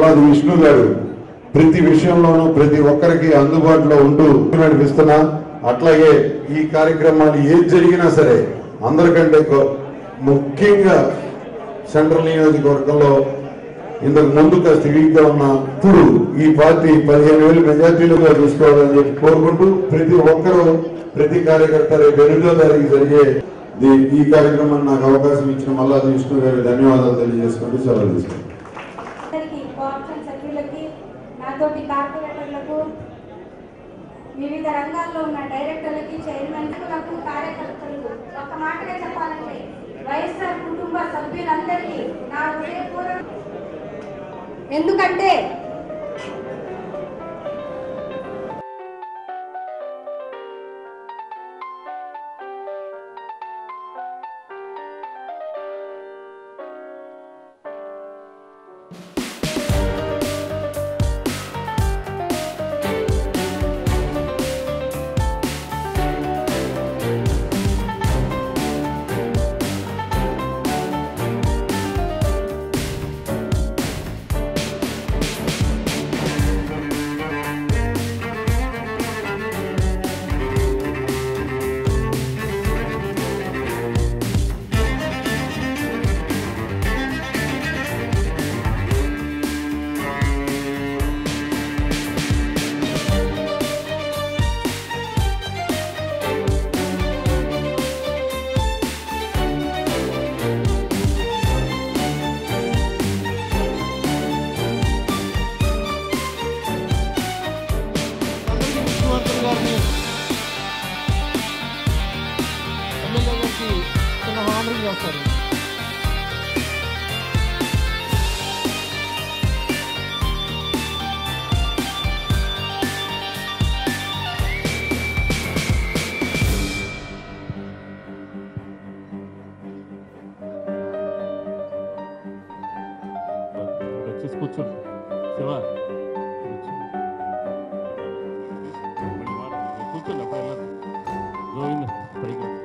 మల్లాది విష్ణు గారు ప్రతి విషయంలోనూ ప్రతి ఒక్కరికి అందుబాటులో ఉంటూ నడిపిస్తున్నా అట్లాగే ఈ కార్యక్రమాలు ఏది జరిగినా సరే అందరికంటే గొ- ముఖ్యంగా సెంట్రల్ నియోజకవర్గంలో ఇంతకు ముందు కాస్త వీక్ గా ఉన్న ఇప్పుడు ఈ పార్టీ పదిహేను వేలు మెజార్టీలుగా చూసుకోవాలని చెప్పి కోరుకుంటూ ప్రతి ఒక్కరూ ప్రతి కార్యకర్త రేపు ఎనిమిదో తారీఖు జరిగే ఈ- ఈ కార్యక్రమాన్ని నాకు అవకాశం ఇచ్చిన మల్లాది విష్ణు గారికి ధన్యవాదాలు తెలియజేసుకుంటూ సెలవు తీసుకుంటాను అందరికీ కోఆప్షన్ సభ్యులకి నాతోటి కార్పొరేటర్లకు వివిధ రంగాల్లో ఉన్న డైరెక్టర్లకి చైర్మన్లకు కార్యకర్తలకు ఒక మాటగా చెప్పాలంటే వైఎస్ఆర్ కుటుంబ సభ్యులందరికీ నా హృదయపూర్వక ఎందుకంటే అందరికీ ముఖ్యమంత్రి గారిని ఎమ్మెల్యే గారికి చిన్న హామరింగ్ చేస్తారు వచ్చేసి కూర్చోండి శివ కూర్చో. మళ్ళీ మాట్లాడు. కూర్చోండి అప్పుడు వెళ్ళదు గోవింద పైకి రా.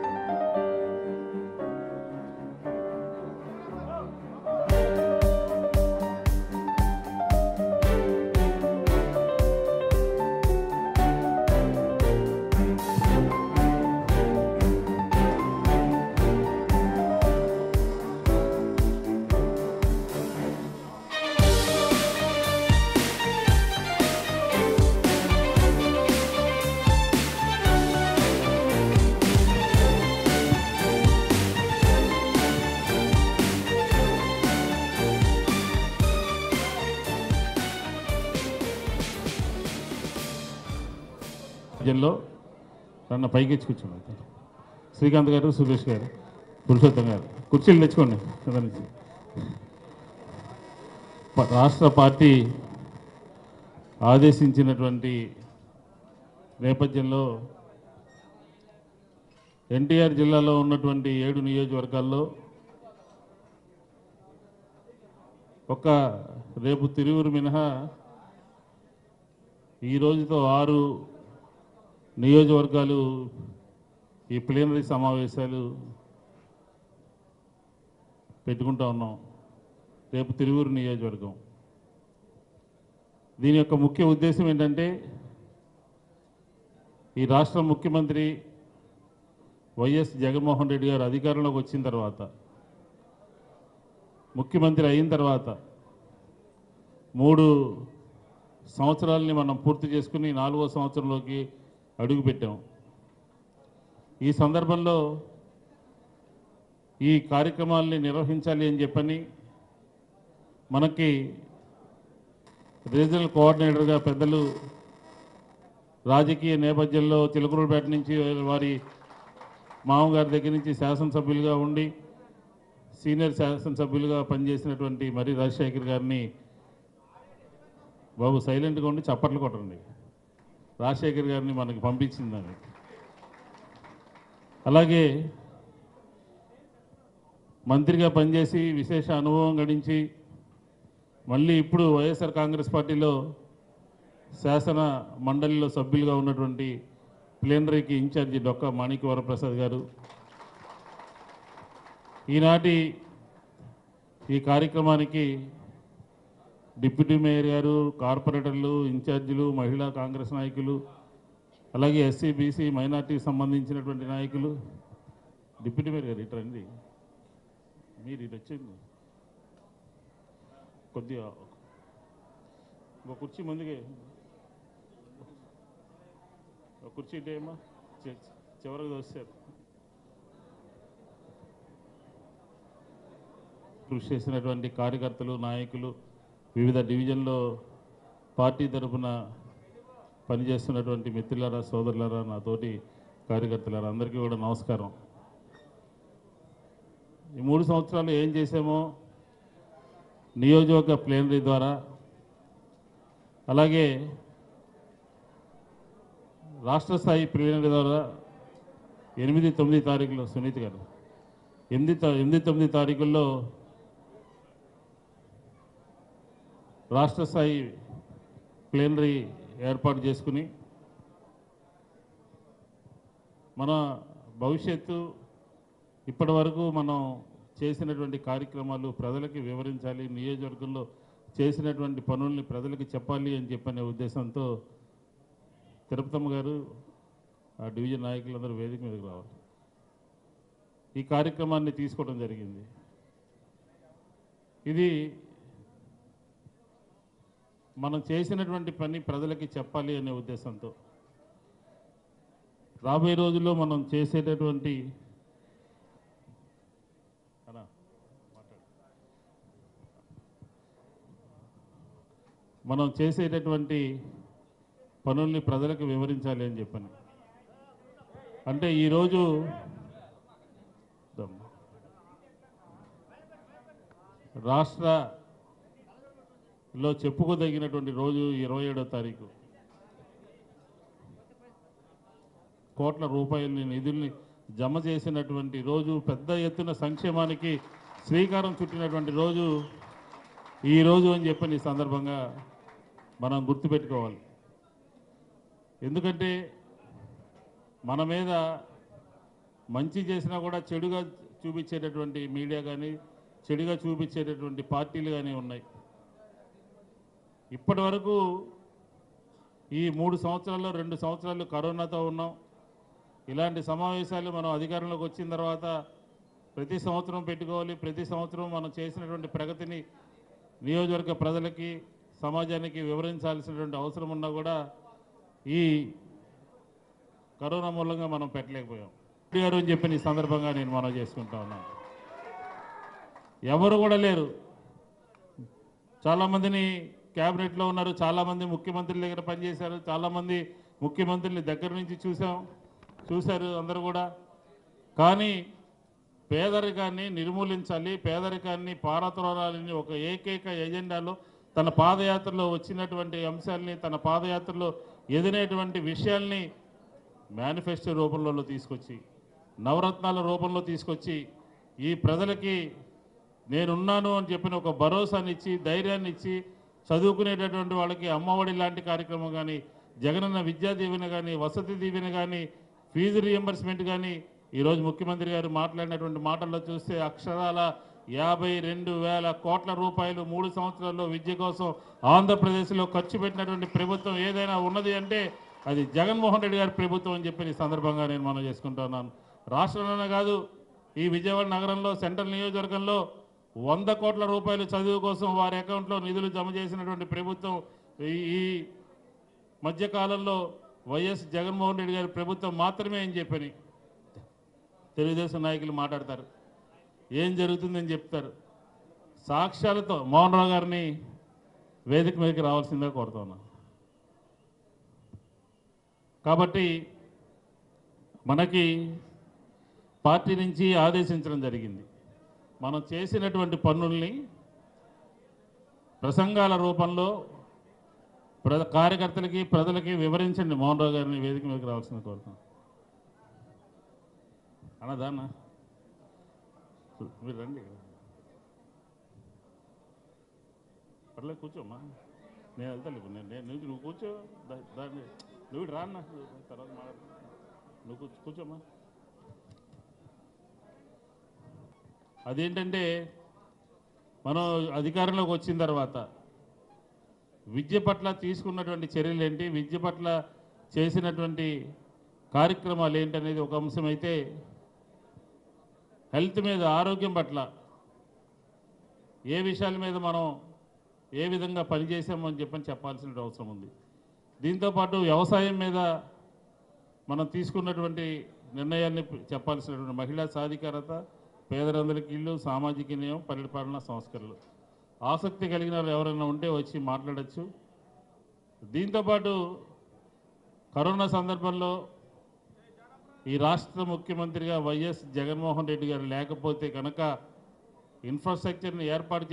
మధ్యలో నన్ను పైకి ఎచ్చి కూర్చోండి శ్రీకాంత్ గారు సురేష్ గారు పురుషోత్తం గారు కుర్చీలు తెచ్చుకోండి కింద నుంచి ప- రాష్ట్ర పార్టీ ఆదేశించినటువంటి నేపథ్యంలో ఎన్టీఆర్ జిల్లాలో ఉన్నటువంటి ఏడు నియోజకవర్గాల్లో ఒక రేపు తిరువురు మినహా ఈ రోజుతో ఆరు నియోజకవర్గాలు ఈ ప్లీనరీ సమావేశాలు పెట్టుకుంటా ఉన్నాం రేపు తిరువురు నియోజకవర్గం దీని యొక్క ముఖ్య ఉద్దేశం ఏంటంటే ఈ రాష్ట్ర ముఖ్యమంత్రి వైఎస్ జగన్మోహన్ రెడ్డి గారు అధికారంలోకి వచ్చిన తర్వాత ముఖ్యమంత్రి అయిన తర్వాత మూడు సంవత్సరాలని మనం పూర్తి చేసుకుని నాలుగో సంవత్సరంలోకి అడుగుపెట్టాం ఈ సందర్భంలో ఈ కార్యక్రమాల్ని నిర్వహించాలి అని చెప్పని మనకి రీజనల్ కోఆర్డినేటర్గా పెద్దలు రాజకీయ నేపథ్యంలో చిలకలూరుపేట నుంచి వారి మామగారి దగ్గర నుంచి శాసనసభ్యులుగా ఉండి సీనియర్ శాసనసభ్యులుగా పనిచేసినటువంటి మరి రాజశేఖర్ గారిని బాబు సైలెంట్గా ఉండి చప్పట్లు కొట్టండి రాజశేఖర్ గారిని మనకి పంపించిందని అలాగే మంత్రిగా పనిచేసి విశేష అనుభవం గడించి మళ్ళీ ఇప్పుడు వైఎస్ఆర్ కాంగ్రెస్ పార్టీలో శాసన మండలిలో సభ్యులుగా ఉన్నటువంటి ప్లేనరీకి ఇన్ఛార్జి డొక్క మాణిక్య వరప్రసాద్ గారు ఈనాటి ఈ కార్యక్రమానికి డిప్యూటీ మేయర్ గారు కార్పొరేటర్లు ఇన్ఛార్జీలు మహిళా కాంగ్రెస్ నాయకులు అలాగే ఎస్సీ బీసీ మైనార్టీకి సంబంధించినటువంటి నాయకులు డిప్యూటీ మేయర్ గారు ఇటు రండి మీరు ఇటు వచ్చింది కొద్దిగా ఒక కుర్చీ ముందుకే ఒక కుర్చీ ఇటేమా చి- చివరికి దోశారు కృషి చేసినటువంటి కార్యకర్తలు నాయకులు వివిధ డివిజన్లో పార్టీ తరఫున పనిచేస్తున్నటువంటి మిత్రులారా సోదరులారా నాతోటి కార్యకర్తలారా అందరికీ కూడా నమస్కారం ఈ మూడు సంవత్సరాలు ఏం చేసామో నియోజకవర్గ ప్లేనరీ ద్వారా అలాగే రాష్ట్ర స్థాయి ప్లేనరీ ద్వారా ఎనిమిది తొమ్మిది తారీఖులో సునీత్ గారు ఎనిమిది తా- ఎనిమిది తొమ్మిది తారీఖుల్లో రాష్ట్ర స్థాయి ప్లేనరీ ఏర్పాటు చేసుకుని మన భవిష్యత్తు ఇప్పటి వరకు మనం చేసినటువంటి కార్యక్రమాలు ప్రజలకి వివరించాలి నియోజకవర్గంలో చేసినటువంటి పనుల్ని ప్రజలకి చెప్పాలి అని చెప్పనే ఉద్దేశంతో తిరుపతమ్మ గారు ఆ డివిజన్ నాయకులందరూ వేదిక మీదకి రావాలి ఈ కార్యక్రమాన్ని తీసుకోవడం జరిగింది ఇది మనం చేసినటువంటి పని ప్రజలకి చెప్పాలి అనే ఉద్దేశంతో రాబోయే రోజుల్లో మనం చేసేటటువంటి అన్నా, మాట్లాడు. మనం చేసేటటువంటి పనుల్ని ప్రజలకు వివరించాలి అని చెప్పాను అంటే ఈరోజు దమ్. రాష్ట్రలో చెప్పుకోదగినటువంటి రోజు ఇరవై ఏడో తారీఖు కోట్ల రూపాయలని నిధుల్ని జమ చేసినటువంటి రోజు పెద్ద ఎత్తున సంక్షేమానికి శ్రీకారం చుట్టినటువంటి రోజు ఈ రోజు అని చెప్పని ఈ సందర్భంగా మనం గుర్తుపెట్టుకోవాలి ఎందుకంటే మన మీద మంచి చేసినా కూడా చెడుగా చూపించేటటువంటి మీడియా కానీ చెడుగా చూపించేటటువంటి పార్టీలు కానీ ఉన్నాయి ఇప్పటి వరకు ఈ మూడు సంవత్సరాల్లో రెండు సంవత్సరాలు కరోనాతో ఉన్నాం ఇలాంటి సమావేశాలు మనం అధికారంలోకి వచ్చిన తర్వాత ప్రతి సంవత్సరం పెట్టుకోవాలి ప్రతి సంవత్సరం మనం చేసినటువంటి ప్రగతిని నియోజకవర్గ ప్రజలకి సమాజానికి వివరించాల్సినటువంటి అవసరం ఉన్నా కూడా ఈ కరోనా మూలంగా మనం పెట్టలేకపోయాం రెడ్డి గారు అని చెప్పి ఈ సందర్భంగా నేను మనం చేసుకుంటా ఉన్నాను ఎవరు కూడా లేరు చాలామందిని క్యాబినెట్లో ఉన్నారు చాలామంది ముఖ్యమంత్రుల దగ్గర పనిచేశారు చాలామంది ముఖ్యమంత్రుల్ని దగ్గర నుంచి చూసాం చూశారు అందరూ కూడా కానీ పేదరికాన్ని నిర్మూలించాలి పేదరికాన్ని పారత్రోరాలని ఒక ఏకైక ఎజెండాలో తన పాదయాత్రలో వచ్చినటువంటి అంశాలని తన పాదయాత్రలో ఎదినేటువంటి విషయాల్ని మేనిఫెస్టో రూపంలో తీసుకొచ్చి నవరత్నాల రూపంలో తీసుకొచ్చి ఈ ప్రజలకి నేనున్నాను అని చెప్పిన ఒక భరోసాని ఇచ్చి ధైర్యాన్ని ఇచ్చి చదువుకునేటటువంటి వాళ్ళకి అమ్మఒడి లాంటి కార్యక్రమం కానీ జగనన్న విద్యా దీవెన కానీ వసతి దీవెన కానీ ఫీజు రియంబర్స్మెంట్ కానీ ఈరోజు ముఖ్యమంత్రి గారు మాట్లాడినటువంటి మాటల్లో చూస్తే అక్షరాల యాభై రెండు వేల కోట్ల రూపాయలు మూడు సంవత్సరాల్లో విద్య కోసం ఆంధ్రప్రదేశ్లో ఖర్చు పెట్టినటువంటి ప్రభుత్వం ఏదైనా ఉన్నది అంటే అది జగన్మోహన్ రెడ్డి గారి ప్రభుత్వం అని చెప్పి ఈ సందర్భంగా నేను మనం చేసుకుంటున్నాను రాష్ట్రంలోనే కాదు ఈ విజయవాడ నగరంలో సెంట్రల్ నియోజకవర్గంలో వంద కోట్ల రూపాయలు చదువు కోసం వారి అకౌంట్లో నిధులు జమ చేసినటువంటి ప్రభుత్వం ఈ ఈ మధ్యకాలంలో వైఎస్ జగన్మోహన్ రెడ్డి గారి ప్రభుత్వం మాత్రమే అని చెప్పని తెలుగుదేశం నాయకులు మాట్లాడతారు ఏం జరుగుతుందని చెప్తారు సాక్ష్యాలతో మోహన్ రావు గారిని వేదిక మీదకి రావాల్సిందే కోరుతున్నా కాబట్టి మనకి పార్టీ నుంచి ఆదేశించడం జరిగింది మనం చేసినటువంటి పనుల్ని ప్రసంగాల రూపంలో ప్ర కార్యకర్తలకి ప్రజలకి వివరించండి మోహన్ రావు గారిని వేదిక మీదకి రావాల్సింది కోరుతున్నాను అన్నదాన్న మీరు రండి పర్లేదు కూర్చోమ్మా నేను వెళ్తాను ఇప్పుడు నేను నేను నువ్వు కూర్చో దా- దాన్ని నువ్వు ఇటు రా అన్న తర్వాత మాట్లాడు నువ్వు కూర్చో కూర్చోమ్మా అదేంటంటే మనం అధికారంలోకి వచ్చిన తర్వాత విద్య పట్ల తీసుకున్నటువంటి చర్యలు ఏంటి విద్య పట్ల చేసినటువంటి కార్యక్రమాలు ఏంటనేది ఒక అంశం అయితే హెల్త్ మీద ఆరోగ్యం పట్ల ఏ విషయాల మీద మనం ఏ విధంగా పనిచేసామని చెప్పని చెప్పాల్సిన అవసరం ఉంది దీంతోపాటు వ్యవసాయం మీద మనం తీసుకున్నటువంటి నిర్ణయాన్ని చెప్పాల్సినటువంటి మహిళా సాధికారత పేదలందరికీ ఇల్లు సామాజిక న్యాయం పరిపాలన సంస్కరణలు ఆసక్తి కలిగిన వాళ్ళు ఎవరైనా ఉంటే వచ్చి మాట్లాడచ్చు దీంతోపాటు కరోనా సందర్భంలో ఈ రాష్ట్ర ముఖ్యమంత్రిగా వైఎస్ జగన్మోహన్ రెడ్డి గారు లేకపోతే కనుక ఇన్ఫ్రాస్ట్రక్చర్ని ఏర్పాటు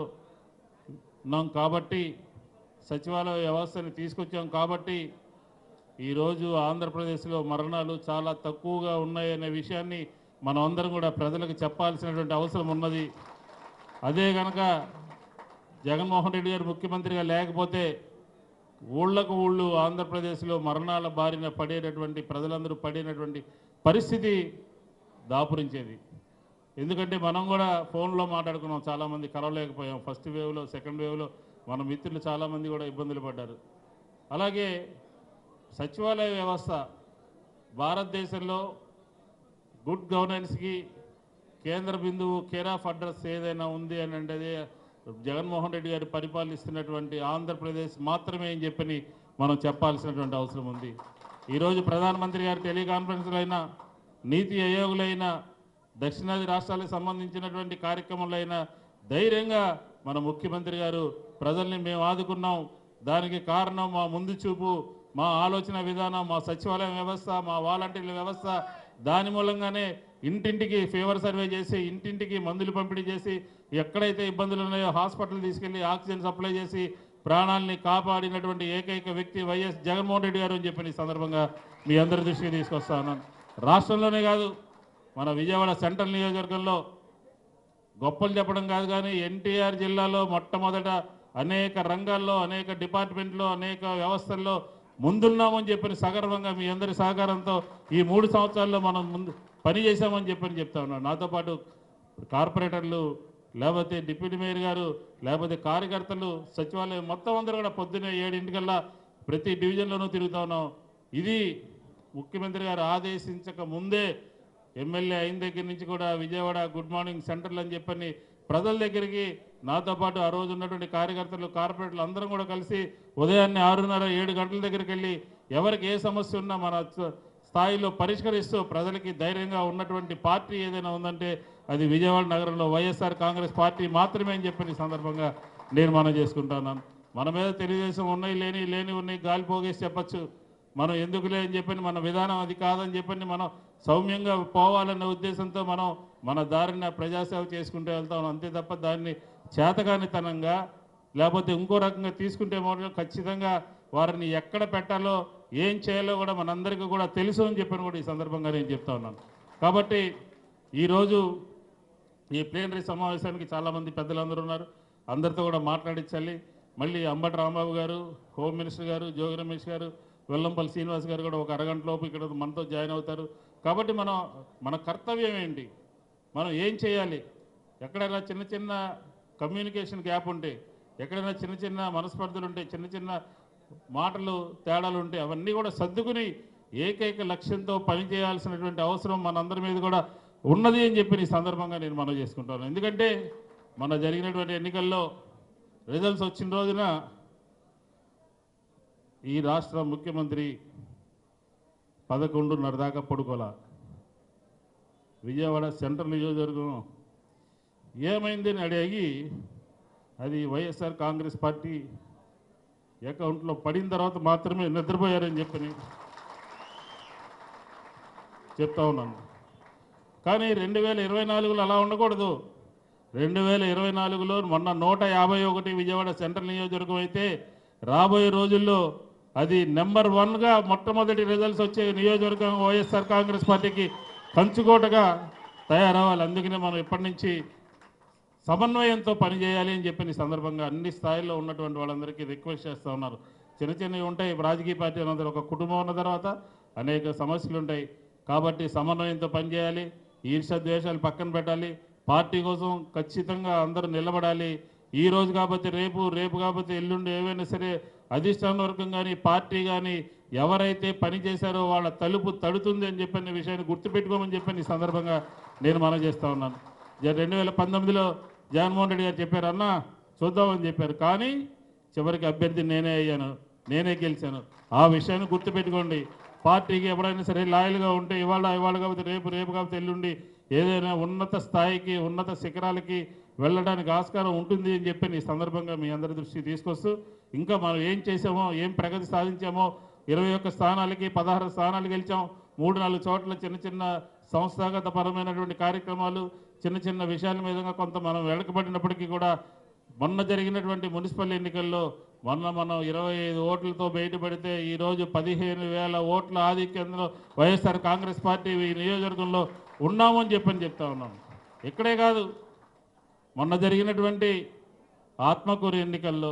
చేసుకున్నాం కాబట్టి సచివాలయ వ్యవస్థని తీసుకొచ్చాం కాబట్టి ఈరోజు ఆంధ్రప్రదేశ్లో మరణాలు చాలా తక్కువగా ఉన్నాయనే విషయాన్ని మనం అందరం కూడా ప్రజలకు చెప్పాల్సినటువంటి అవసరం ఉన్నది అదే కనుక జగన్మోహన్ రెడ్డి గారు ముఖ్యమంత్రిగా లేకపోతే ఊళ్ళకు ఊళ్ళు ఆంధ్రప్రదేశ్లో మరణాల బారిన పడేటటువంటి ప్రజలందరూ పడేటటువంటి పరిస్థితి దాపురించేది ఎందుకంటే మనం కూడా ఫోన్లో మాట్లాడుకున్నాం చాలామంది కలవలేకపోయాం ఫస్ట్ వేవ్లో సెకండ్ వేవ్లో మన మిత్రులు చాలామంది కూడా ఇబ్బందులు పడ్డారు అలాగే సచివాలయ వ్యవస్థ భారతదేశంలో గుడ్ గవర్నెన్స్కి కేంద్ర బిందువు కేర్ ఆఫ్ అడ్రస్ ఏదైనా ఉంది అని అంటే అదే జగన్మోహన్ రెడ్డి గారు పరిపాలిస్తున్నటువంటి ఆంధ్రప్రదేశ్ మాత్రమే అని చెప్పని మనం చెప్పాల్సినటువంటి అవసరం ఉంది ఈరోజు ప్రధానమంత్రి గారు టెలికాన్ఫరెన్స్లో అయినా నీతి ఆయోగులైన దక్షిణాది రాష్ట్రాలకు సంబంధించినటువంటి కార్యక్రమాలైనా ధైర్యంగా మన ముఖ్యమంత్రి గారు ప్రజల్ని మేము ఆదుకున్నాం దానికి కారణం మా ముందు చూపు మా ఆలోచన విధానం మా సచివాలయం వ్యవస్థ మా వాలంటీర్ల వ్యవస్థ దాని మూలంగానే ఇంటింటికి ఫీవర్ సర్వే చేసి ఇంటింటికి మందులు పంపిణీ చేసి ఎక్కడైతే ఇబ్బందులు ఉన్నాయో హాస్పిటల్ తీసుకెళ్లి ఆక్సిజన్ సప్లై చేసి ప్రాణాలని కాపాడినటువంటి ఏకైక వ్యక్తి వైఎస్ జగన్మోహన్ రెడ్డి గారు అని చెప్పి ఈ సందర్భంగా మీ అందరి దృష్టికి తీసుకొస్తా ఉన్నాను రాష్ట్రంలోనే కాదు మన విజయవాడ సెంట్రల్ నియోజకవర్గంలో గొప్పలు చెప్పడం కాదు కానీ ఎన్టీఆర్ జిల్లాలో మొట్టమొదట అనేక రంగాల్లో అనేక డిపార్ట్మెంట్లో అనేక వ్యవస్థల్లో ముందున్నామని చెప్పిన సగర్వంగా మీ అందరి సహకారంతో ఈ మూడు సంవత్సరాల్లో మనం ముందు పని చేశామని చెప్పని చెప్తా ఉన్నాను నాతో పాటు కార్పొరేటర్లు లేకపోతే డిప్యూటీ మేయర్ గారు లేకపోతే కార్యకర్తలు సచివాలయం మొత్తం అందరూ కూడా పొద్దున్నే ఏడింటికల్లా ప్రతి డివిజన్లోనూ తిరుగుతా ఉన్నాం ఇది ముఖ్యమంత్రి గారు ఆదేశించక ముందే ఎమ్మెల్యే అయిన దగ్గర నుంచి కూడా విజయవాడ గుడ్ మార్నింగ్ సెంటర్లు అని చెప్పని ప్రజల దగ్గరికి నాతో పాటు ఆ రోజు ఉన్నటువంటి కార్యకర్తలు కార్పొరేటర్లు అందరం కూడా కలిసి ఉదయాన్నే ఆరున్నర ఏడు గంటల దగ్గరికి వెళ్ళి ఎవరికి ఏ సమస్య ఉన్నా మన స- స్థాయిలో పరిష్కరిస్తూ ప్రజలకి ధైర్యంగా ఉన్నటువంటి పార్టీ ఏదైనా ఉందంటే అది విజయవాడ నగరంలో వైఎస్ఆర్ కాంగ్రెస్ పార్టీ మాత్రమే అని చెప్పిన ఈ సందర్భంగా నేను మనం చేసుకుంటున్నాను మన మీద తెలుగుదేశం ఉన్నాయి లేని లేని ఉన్నాయి గాలి పోగేసి చెప్పచ్చు మనం ఎందుకులే అని చెప్పని మన విధానం అది కాదని చెప్పని మనం సౌమ్యంగా పోవాలనే ఉద్దేశంతో మనం మన దారిన ప్రజాసేవ చేసుకుంటూ వెళ్తాం అంతే తప్ప దాన్ని చేతగానితనంగా లేకపోతే ఇంకో రకంగా తీసుకుంటే మాత్రం ఖచ్చితంగా వారిని ఎక్కడ పెట్టాలో ఏం చేయాలో కూడా మనందరికీ కూడా తెలుసు అని చెప్పని కూడా ఈ సందర్భంగా నేను చెప్తా ఉన్నాను కాబట్టి ఈరోజు ఈ ప్లేనరీ సమావేశానికి చాలామంది పెద్దలందరూ ఉన్నారు అందరితో కూడా మాట్లాడించాలి మళ్ళీ అంబటి రాంబాబు గారు హోమ్ మినిస్టర్ గారు జోగి రమేష్ గారు వెల్లంపల్లి శ్రీనివాస్ గారు కూడా ఒక అరగంట లోపు ఇక్కడ మనతో జాయిన్ అవుతారు కాబట్టి మనం మన కర్తవ్యం ఏంటి మనం ఏం చేయాలి ఎక్కడైనా చిన్న చిన్న కమ్యూనికేషన్ గ్యాప్ ఉంటే ఎక్కడైనా చిన్న చిన్న మనస్పర్ధలు ఉంటే చిన్న చిన్న మాటలు తేడాలు ఉంటే అవన్నీ కూడా సర్దుకుని ఏకైక లక్ష్యంతో పనిచేయాల్సినటువంటి అవసరం మనందరి మీద కూడా ఉన్నది అని చెప్పి ఈ సందర్భంగా నేను మనం చేసుకుంటాను ఎందుకంటే మన జరిగినటువంటి ఎన్నికల్లో రిజల్ట్స్ వచ్చిన రోజున ఈ రాష్ట్ర ముఖ్యమంత్రి పదకొండున్నర దాకా పడుకోలా విజయవాడ సెంట్రల్ నియోజకవర్గం ఏమైంది అని అడిగి అది వైఎస్ఆర్ కాంగ్రెస్ పార్టీ అకౌంట్లో పడిన తర్వాత మాత్రమే నిద్రపోయారని చెప్పని చెప్తా ఉన్నాను కానీ రెండు వేల ఇరవై నాలుగులో అలా ఉండకూడదు రెండు వేల ఇరవై నాలుగులో మొన్న నూట యాభై ఒకటి విజయవాడ సెంట్రల్ నియోజకవర్గం అయితే రాబోయే రోజుల్లో అది నెంబర్ వన్గా మొట్టమొదటి రిజల్ట్స్ వచ్చే నియోజకవర్గం వైఎస్ఆర్ కాంగ్రెస్ పార్టీకి కంచుకోటగా తయారవ్వాలి అందుకనే మనం ఇప్పటి నుంచి సమన్వయంతో పనిచేయాలి అని చెప్పిన ఈ సందర్భంగా అన్ని స్థాయిల్లో ఉన్నటువంటి వాళ్ళందరికీ రిక్వెస్ట్ చేస్తూ ఉన్నారు చిన్న చిన్నవి ఉంటాయి రాజకీయ పార్టీ అన్నది ఒక కుటుంబం ఉన్న తర్వాత అనేక సమస్యలు ఉంటాయి కాబట్టి సమన్వయంతో పనిచేయాలి ఈర్ష ద్వేషాలు పక్కన పెట్టాలి పార్టీ కోసం ఖచ్చితంగా అందరూ నిలబడాలి ఈ రోజు కాకపోతే రేపు రేపు కాకపోతే ఎల్లుండి ఏవైనా సరే అధిష్టాన వర్గం కానీ పార్టీ కానీ ఎవరైతే పని చేశారో వాళ్ళ తలుపు తడుతుంది అని చెప్పిన విషయాన్ని గుర్తుపెట్టుకోమని చెప్పని ఈ సందర్భంగా నేను మనం చేస్తా ఉన్నాను జ- రెండు వేల పంతొమ్మిదిలో జగన్మోహన్ రెడ్డి గారు చెప్పారు అన్న చూద్దామని చెప్పారు కానీ చివరికి అభ్యర్థి నేనే అయ్యాను నేనే గెలిచాను ఆ విషయాన్ని గుర్తుపెట్టుకోండి పార్టీకి ఎవరైనా సరే లాయల్గా ఉంటే ఇవాళ ఇవాళ కాకపోతే రేపు రేపు కాకపోతే ఎల్లుండి ఏదైనా ఉన్నత స్థాయికి ఉన్నత శిఖరాలకి వెళ్ళడానికి ఆస్కారం ఉంటుంది అని చెప్పి ఈ సందర్భంగా మీ అందరి దృష్టికి తీసుకొస్తూ ఇంకా మనం ఏం చేసామో ఏం ప్రగతి సాధించామో ఇరవై ఒక్క స్థానాలకి పదహారు స్థానాలు గెలిచాం మూడు నాలుగు చోట్ల చిన్న చిన్న సంస్థాగత పరమైనటువంటి కార్యక్రమాలు చిన్న చిన్న విషయాల మీద కొంత మనం వెనకబడినప్పటికీ కూడా మొన్న జరిగినటువంటి మున్సిపల్ ఎన్నికల్లో మొన్న మనం ఇరవై ఐదు ఓట్లతో బయటపడితే ఈరోజు పదిహేను వేల ఓట్ల ఆధిక్యంలో వైఎస్ఆర్ కాంగ్రెస్ పార్టీ ఈ నియోజకవర్గంలో ఉన్నామని చెప్పని చెప్తా ఉన్నాం ఇక్కడే కాదు మొన్న జరిగినటువంటి ఆత్మకూరు ఎన్నికల్లో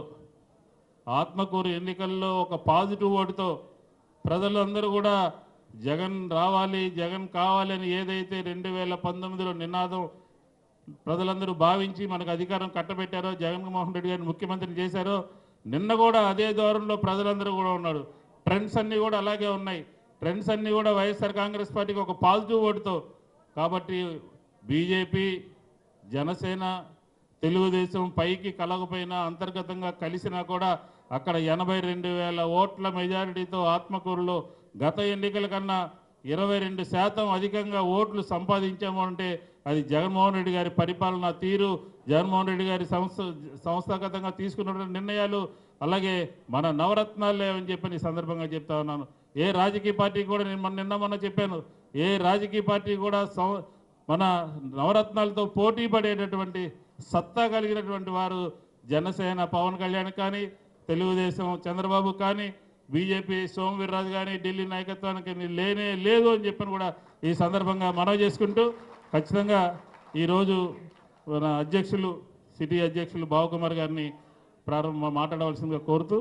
ఆత్మకూరు ఎన్నికల్లో ఒక పాజిటివ్ ఓటుతో ప్రజలందరూ కూడా జగన్ రావాలి జగన్ కావాలి అని ఏదైతే రెండు వేల పంతొమ్మిదిలో నినాదం ప్రజలందరూ భావించి మనకు అధికారం కట్టబెట్టారో జగన్మోహన్ రెడ్డి గారిని ముఖ్యమంత్రిని చేశారో నిన్న కూడా అదే దూరంలో ప్రజలందరూ కూడా ఉన్నారు ట్రెండ్స్ అన్నీ కూడా అలాగే ఉన్నాయి ట్రెండ్స్ అన్నీ కూడా వైఎస్ఆర్ కాంగ్రెస్ పార్టీకి ఒక పాజిటివ్ ఓటుతో కాబట్టి బీజేపీ జనసేన తెలుగుదేశం పైకి కలగపోయినా అంతర్గతంగా కలిసినా కూడా అక్కడ ఎనభై రెండు వేల ఓట్ల మెజారిటీతో ఆత్మకూరులో గత ఎన్నికల కన్నా ఇరవై రెండు శాతం అధికంగా ఓట్లు సంపాదించాము అంటే అది జగన్మోహన్ రెడ్డి గారి పరిపాలన తీరు జగన్మోహన్ రెడ్డి గారి సంస్థ సంస్థాగతంగా తీసుకున్నటువంటి నిర్ణయాలు అలాగే మన నవరత్నాలే అని చెప్పి ఈ సందర్భంగా చెప్తా ఉన్నాను ఏ రాజకీయ పార్టీ కూడా నేను మొన్న నిన్న మొన్న చెప్పాను ఏ రాజకీయ పార్టీ కూడా సం- మన నవరత్నాలతో పోటీ పడేటటువంటి సత్తా కలిగినటువంటి వారు జనసేన పవన్ కళ్యాణ్ కానీ తెలుగుదేశం చంద్రబాబు కానీ బీజేపీ సోము వీర్రాజు కానీ ఢిల్లీ నాయకత్వానికి లేనే లేదు అని చెప్పని కూడా ఈ సందర్భంగా మనవి చేసుకుంటూ ఖచ్చితంగా ఈరోజు మన అధ్యక్షులు సిటీ అధ్యక్షులు బావకుమార్ గారిని ప్రారంభ మాట్లాడవలసిందిగా కోరుతూ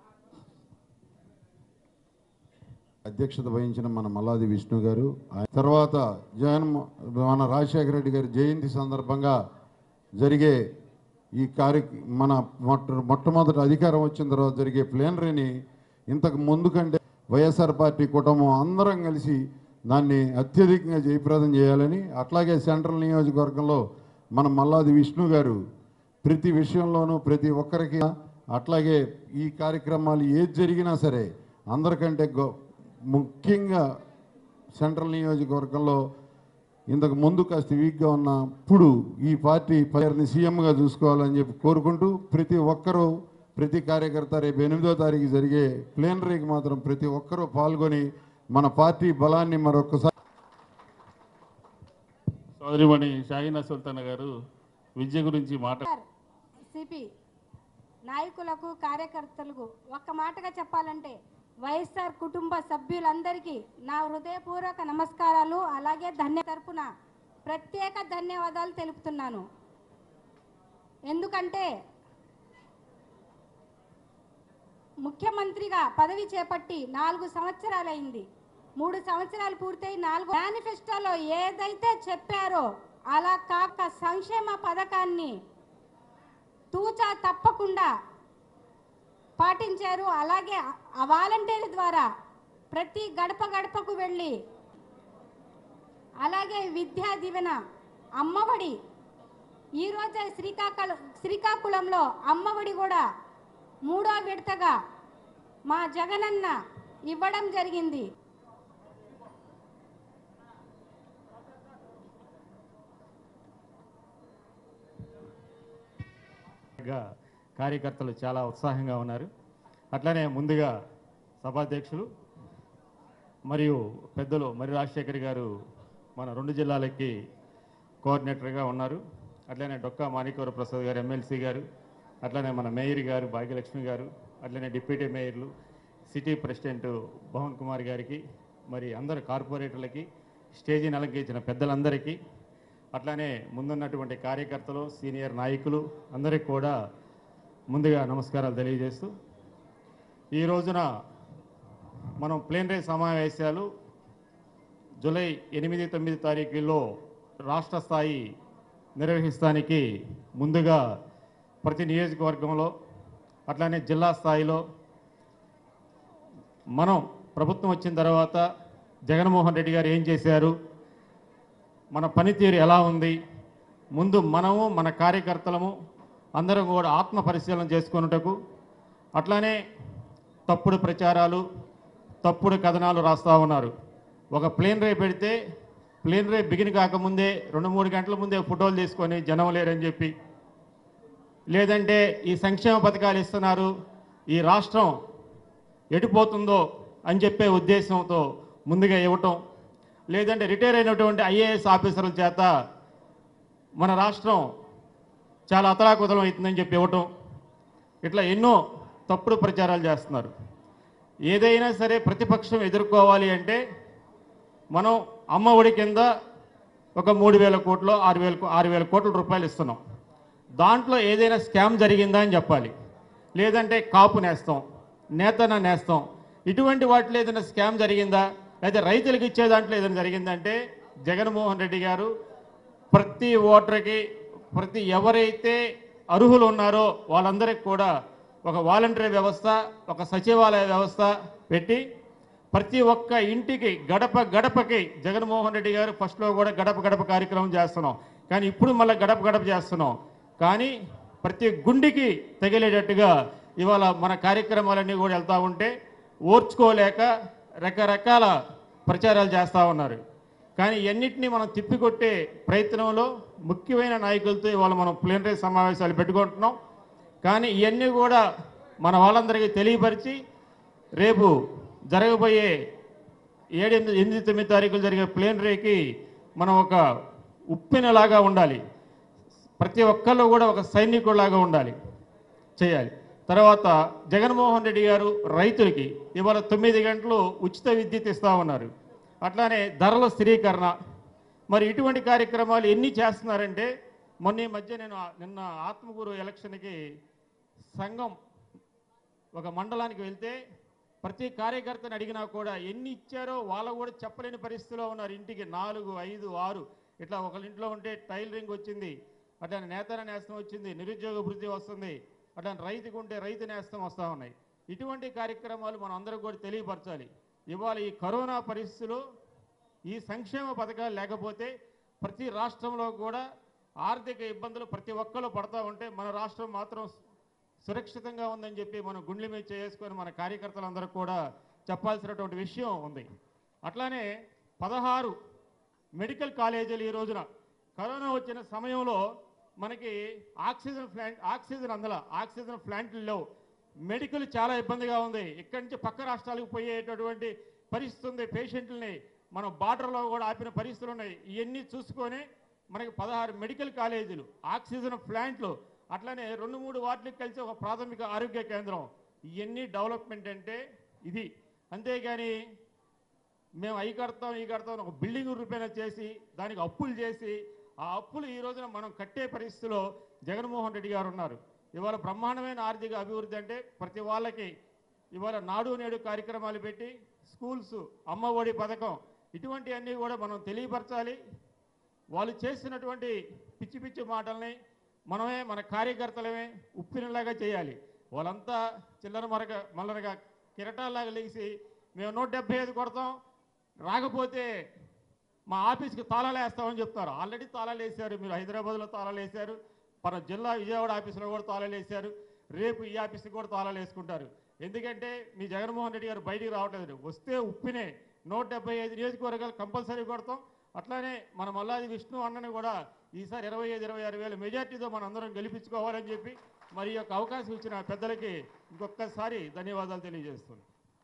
అధ్యక్షత వహించిన మన మల్లాది విష్ణు గారు ఆయన తర్వాత జగన్ మన రాజశేఖర రెడ్డి గారి జయంతి సందర్భంగా జరిగే ఈ కార్య మన మొట్ట మొట్టమొదటి అధికారం వచ్చిన తర్వాత జరిగే ప్లేనరీని ఇంతకు ముందు కంటే వైఎస్ఆర్ పార్టీ కుటుంబం అందరం కలిసి దాన్ని అత్యధికంగా జయప్రదం చేయాలని అట్లాగే సెంట్రల్ నియోజకవర్గంలో మన మల్లాది విష్ణు గారు ప్రతి విషయంలోనూ ప్రతి ఒక్కరికి అట్లాగే ఈ కార్యక్రమాలు ఏది జరిగినా సరే అందరికంటే గొ ముఖ్యంగా సెంట్రల్ నియోజకవర్గంలో ఇంతకు ముందు కాస్త వీక్గా ఉన్న ఇప్పుడు ఈ పార్టీ పైర్ని సీఎంగా చూసుకోవాలని చెప్పి కోరుకుంటూ ప్రతి ఒక్కరూ ప్రతి కార్యకర్త రేపు ఎనిమిదో తారీఖు జరిగే ప్లేనరీకి మాత్రం ప్రతి ఒక్కరూ పాల్గొని మన పార్టీ బలాన్ని మరొకసారి సోదరిమణి షాహీనా సుల్తాన్ గారు విద్య గురించి మాట సిపి నాయకులకు కార్యకర్తలకు ఒక్క మాటగా చెప్పాలంటే వైఎస్ఆర్ కుటుంబ సభ్యులందరికీ నా హృదయపూర్వక నమస్కారాలు అలాగే ధన్య తరపున ప్రత్యేక ధన్యవాదాలు తెలుపుతున్నాను ఎందుకంటే ముఖ్యమంత్రిగా పదవి చేపట్టి నాలుగు సంవత్సరాలైంది మూడు సంవత్సరాలు పూర్తయి నాలుగు మేనిఫెస్టోలో ఏదైతే చెప్పారో అలా కాక సంక్షేమ పథకాన్ని తూచా తప్పకుండా పాటించారు అలాగే ఆ వాలంటీర్ ద్వారా ప్రతి గడప గడపకు వెళ్ళి అలాగే విద్యా దీవెన అమ్మఒడి ఈరోజే శ్రీకాకుళం శ్రీకాకుళంలో అమ్మఒడి కూడా మూడో విడతగా మా జగనన్న ఇవ్వడం జరిగింది గా కార్యకర్తలు చాలా ఉత్సాహంగా ఉన్నారు అట్లనే ముందుగా సభాధ్యక్షులు మరియు పెద్దలు మరి రాజశేఖర్ గారు మన రెండు జిల్లాలకి కోఆర్డినేటర్గా ఉన్నారు అట్లనే డొక్కా మాణికవర ప్రసాద్ గారు ఎమ్మెల్సీ గారు అట్లనే మన మేయర్ గారు భాగ్యలక్ష్మి గారు అట్లనే డిప్యూటీ మేయర్లు సిటీ ప్రెసిడెంట్ భవన్ కుమార్ గారికి మరి అందరు కార్పొరేటర్లకి స్టేజీని అలంకరించిన పెద్దలందరికీ అట్లానే ముందున్నటువంటి కార్యకర్తలు సీనియర్ నాయకులు అందరికీ కూడా ముందుగా నమస్కారాలు తెలియజేస్తూ ఈ రోజున మనం ప్లేనరీ సమావేశాలు జూలై ఎనిమిది తొమ్మిది తారీఖుల్లో రాష్ట్ర స్థాయి నిర్వహిస్తానికి ముందుగా ప్రతి నియోజకవర్గంలో అట్లానే జిల్లా స్థాయిలో మనం ప్రభుత్వం వచ్చిన తర్వాత జగన్మోహన్ రెడ్డి గారు ఏం చేశారు మన పనితీరు ఎలా ఉంది ముందు మనము మన కార్యకర్తలము అందరం కూడా ఆత్మ పరిశీలన చేసుకున్నటకు అట్లానే తప్పుడు ప్రచారాలు తప్పుడు కథనాలు రాస్తూ ఉన్నారు ఒక ప్లేన్ రే పెడితే ప్లేన్ రే బిగిన్ కాకముందే రెండు మూడు గంటల ముందే ఫోటోలు తీసుకొని జనం లేరని చెప్పి లేదంటే ఈ సంక్షేమ పథకాలు ఇస్తున్నారు ఈ రాష్ట్రం ఎటుపోతుందో అని చెప్పే ఉద్దేశంతో ముందుగా ఇవ్వటం లేదంటే రిటైర్ అయినటువంటి ఐఏఎస్ ఆఫీసర్ల చేత మన రాష్ట్రం చాలా అతలాకుతలం అవుతుందని చెప్పి ఇవ్వటం ఇట్లా ఎన్నో తప్పుడు ప్రచారాలు చేస్తున్నారు ఏదైనా సరే ప్రతిపక్షం ఎదుర్కోవాలి అంటే మనం అమ్మ ఒడి కింద ఒక మూడు వేల కోట్లు ఆరు వేల ఆరు వేల కోట్ల రూపాయలు ఇస్తున్నాం దాంట్లో ఏదైనా స్కామ్ జరిగిందా అని చెప్పాలి లేదంటే కాపు నేస్తాం నేతన నేస్తాం ఇటువంటి వాటిలో ఏదైనా స్కామ్ జరిగిందా లేదా రైతులకు ఇచ్చే దాంట్లో ఏదైనా జరిగిందంటే జగన్మోహన్ రెడ్డి గారు ప్రతి ఓటర్కి ప్రతి ఎవరైతే అర్హులు ఉన్నారో వాళ్ళందరికీ కూడా ఒక వాలంటరీ వ్యవస్థ ఒక సచివాలయ వ్యవస్థ పెట్టి ప్రతి ఒక్క ఇంటికి గడప గడపకి జగన్మోహన్ రెడ్డి గారు ఫస్ట్లో కూడా గడప గడప కార్యక్రమం చేస్తున్నాం కానీ ఇప్పుడు మళ్ళీ గడప గడప చేస్తున్నాం కానీ ప్రతి గుండికి తగిలేటట్టుగా ఇవాళ మన కార్యక్రమాలన్నీ కూడా వెళ్తూ ఉంటే ఓర్చుకోలేక రకరకాల ప్రచారాలు చేస్తూ ఉన్నారు కానీ ఇవన్నిటినీ మనం తిప్పికొట్టే ప్రయత్నంలో ముఖ్యమైన నాయకులతో ఇవాళ మనం ప్లేనరీ సమావేశాలు పెట్టుకుంటున్నాం కానీ ఇవన్నీ కూడా మన వాళ్ళందరికీ తెలియపరిచి రేపు జరగబోయే ఏడు ఎనిమిది ఎనిమిది తొమ్మిది తారీఖులు జరిగే ప్లేనరీకి మనం ఒక ఉప్పెనలాగా ఉండాలి ప్రతి ఒక్కళ్ళు కూడా ఒక సైనికుడిలాగా ఉండాలి చేయాలి తర్వాత జగన్మోహన్ రెడ్డి గారు రైతులకి ఇవాళ తొమ్మిది గంటలు ఉచిత విద్యుత్ ఇస్తా ఉన్నారు అట్లానే ధరల స్థిరీకరణ మరి ఇటువంటి కార్యక్రమాలు ఎన్ని చేస్తున్నారంటే మొన్న ఈ మధ్య నేను ఆ- నిన్న ఆత్మకూరు ఎలక్షన్కి సంఘం ఒక మండలానికి వెళ్తే ప్రతి కార్యకర్తని అడిగినా కూడా ఎన్ని ఇచ్చారో వాళ్ళు కూడా చెప్పలేని పరిస్థితిలో ఉన్నారు ఇంటికి నాలుగు ఐదు ఆరు ఇట్లా ఒకళ్ళ ఇంట్లో ఉంటే టైలరింగ్ వచ్చింది అట్లా నేతన నేస్తం వచ్చింది నిరుద్యోగ వృద్ధి వస్తుంది అట్లా రైతుకు ఉంటే రైతు నేస్తం వస్తూ ఉన్నాయి ఇటువంటి కార్యక్రమాలు మనం అందరం కూడా తెలియపరచాలి ఇవాళ ఈ కరోనా పరిస్థితుల్లో ఈ సంక్షేమ పథకాలు లేకపోతే ప్రతి రాష్ట్రంలో కూడా ఆర్థిక ఇబ్బందులు ప్రతి ఒక్కరు పడతా ఉంటే మన రాష్ట్రం మాత్రం సురక్షితంగా ఉందని చెప్పి మనం గుండెల మీద చేసుకొని మన కార్యకర్తలందరూ కూడా చెప్పాల్సినటువంటి విషయం ఉంది అట్లానే పదహారు మెడికల్ కాలేజీలు ఈ రోజున కరోనా వచ్చిన సమయంలో మనకి ఆక్సిజన్ ప్లాంట్ ఆక్సిజన్ అందల ఆక్సిజన్ ప్లాంట్లు లేవు మెడికల్ చాలా ఇబ్బందిగా ఉంది ఇక్కడి నుంచి పక్క రాష్ట్రాలకు పోయేటటువంటి పరిస్థితి ఉంది పేషెంట్లని మనం బార్డర్లో కూడా ఆపిన పరిస్థితులు ఉన్నాయి ఇవన్నీ చూసుకొని మనకి పదహారు మెడికల్ కాలేజీలు ఆక్సిజన్ ప్లాంట్లు అట్లనే రెండు మూడు వాటికి కలిసి ఒక ప్రాథమిక ఆరోగ్య కేంద్రం ఇవన్నీ డెవలప్మెంట్ అంటే ఇది అంతేగాని మేము అవి కడతాం ఈ కడతాం అని ఒక బిల్డింగ్ రూపేణ చేసి దానికి అప్పులు చేసి ఆ అప్పులు ఈ రోజున మనం కట్టే పరిస్థితిలో జగన్మోహన్ రెడ్డి గారు ఉన్నారు ఇవాళ బ్రహ్మాండమైన ఆర్థిక అభివృద్ధి అంటే ప్రతి వాళ్ళకి ఇవాళ నాడు నేడు కార్యక్రమాలు పెట్టి స్కూల్స్ అమ్మ ఒడి పథకం ఇటువంటివన్నీ కూడా మనం తెలియపరచాలి వాళ్ళు చేసినటువంటి పిచ్చి పిచ్చి మాటల్ని మనమే మన కార్యకర్తలమే ఉప్పినలాగా చేయాలి వాళ్ళంతా చిల్లర మరగ మల్లరగా కిరటాల్లాగా లేచి మేము నూట డెబ్బై ఐదు కొడతాం రాకపోతే మా ఆఫీస్కి తాళాలు వేస్తామని చెప్తారు ఆల్రెడీ తాళాలు వేశారు మీరు హైదరాబాద్లో తాళాలు వేశారు మన జిల్లా విజయవాడ ఆఫీసులో కూడా తాళాలు వేశారు రేపు ఈ ఆఫీస్కి కూడా తాళాలు వేసుకుంటారు ఎందుకంటే మీ జగన్మోహన్ రెడ్డి గారు బయటికి రావట్లేదు వస్తే ఉప్పినే నూట డెబ్బై ఐదు నియోజకవర్గాలు కంపల్సరీ కొడతాం అట్లానే మన మల్లాది విష్ణు అన్నని కూడా ఈసారి ఇరవై ఐదు ఇరవై ఆరు వేల మెజార్టీతో మనం అందరం గెలిపించుకోవాలని చెప్పి మరి ఈ యొక్క అవకాశం ఇచ్చిన పెద్దలకి ఇంకొకసారి ధన్యవాదాలు తెలియజేస్తున్నాను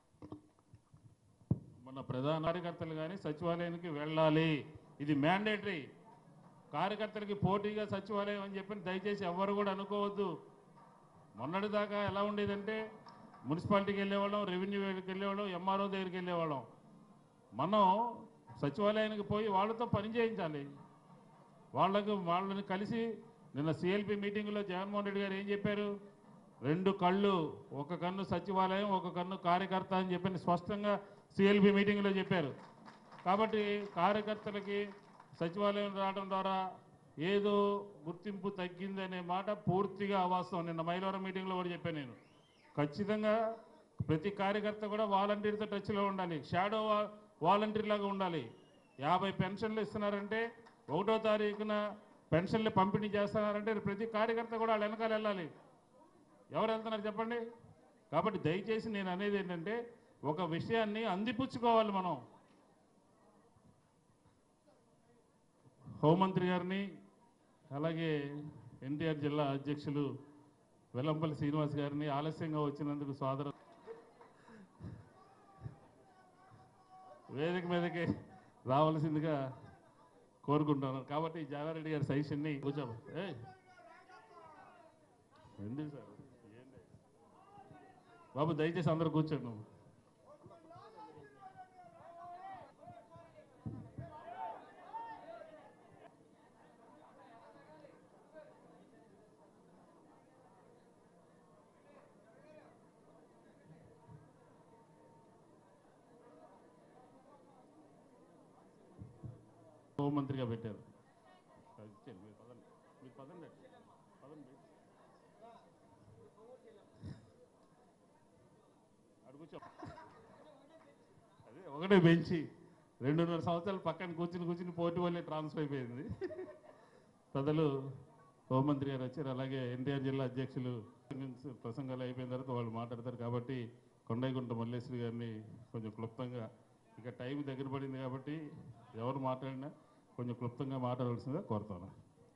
మన ప్రధాన కార్యకర్తలు కానీ సచివాలయానికి వెళ్ళాలి ఇది మ్యాండేటరీ కార్యకర్తలకి పోటీగా సచివాలయం అని చెప్పి దయచేసి ఎవరు కూడా అనుకోవద్దు మొన్నటిదాకా ఎలా ఉండేదంటే మున్సిపాలిటీకి వెళ్ళేవాళ్ళం రెవెన్యూ దగ్గరికి వెళ్ళేవాళ్ళం ఎంఆర్ఓ దగ్గరికి వెళ్ళేవాళ్ళం మనం సచివాలయానికి పోయి వాళ్ళతో పని చేయించాలి వాళ్ళకు వాళ్ళని కలిసి నిన్న సిఎల్పి మీటింగ్లో జగన్మోహన్ రెడ్డి గారు ఏం చెప్పారు రెండు కళ్ళు ఒక కన్ను సచివాలయం ఒక కన్ను కార్యకర్త అని చెప్పి స్పష్టంగా సిఎల్పి మీటింగ్లో చెప్పారు కాబట్టి కార్యకర్తలకి సచివాలయం రావడం ద్వారా ఏదో గుర్తింపు తగ్గిందనే మాట పూర్తిగా అవాస్తవం నిన్న మైలవరం మీటింగ్లో కూడా చెప్పాను నేను ఖచ్చితంగా ప్రతి కార్యకర్త కూడా వాలంటీర్తో టచ్లో ఉండాలి షాడో వా- వాలంటీర్ లాగా ఉండాలి యాభై పెన్షన్లు ఇస్తున్నారంటే ఒకటో తారీఖున పెన్షన్లు పంపిణీ చేస్తున్నారంటే ప్రతి కార్యకర్త కూడా వాళ్ళ వెనకాల వెళ్ళాలి ఎవరు వెళ్తున్నారు చెప్పండి కాబట్టి దయచేసి నేను అనేది ఏంటంటే ఒక విషయాన్ని అందిపుచ్చుకోవాలి మనం హోంమంత్రి గారిని అలాగే ఎన్టీఆర్ జిల్లా అధ్యక్షులు వెల్లంపల్లి శ్రీనివాస్ గారిని ఆలస్యంగా వచ్చినందుకు సోదర వేదిక మీదకి రావాల్సిందిగా కోరుకుంటున్నాను కాబట్టి జానారెడ్డి గారి సజెషన్ని కూర్చో ఏ ఎందుకు సార్ ఏంటి? బాబు దయచేసి అందరూ కూర్చోండి నువ్వు హోంమంత్రిగా పెట్టారు అది ఇచ్చేయండి, మీరు పదండి మీరు పదండి పదండి అటు కూర్చో అదే ఒకటే బెంచి రెండున్నర సంవత్సరాలు పక్కన కూర్చుని కూర్చుని పోటీ వల్లే ట్రాన్స్ఫర్ అయిపోయింది ప్రజలు హోంమంత్రి గారు వచ్చారు అలాగే ఎన్టీఆర్ జిల్లా అధ్యక్షులు ప్రసంగాలు అయిపోయిన తర్వాత వాళ్ళు మాట్లాడతారు కాబట్టి కొండైగుంట మల్లేశ్వరి గారిని కొంచెం క్లుప్తంగా ఇక టైం దగ్గర పడింది కాబట్టి ఎవరు మాట్లాడినా కొంచెం క్లుప్తంగా మాట్లాడాల్సిందిగా కోరుతాను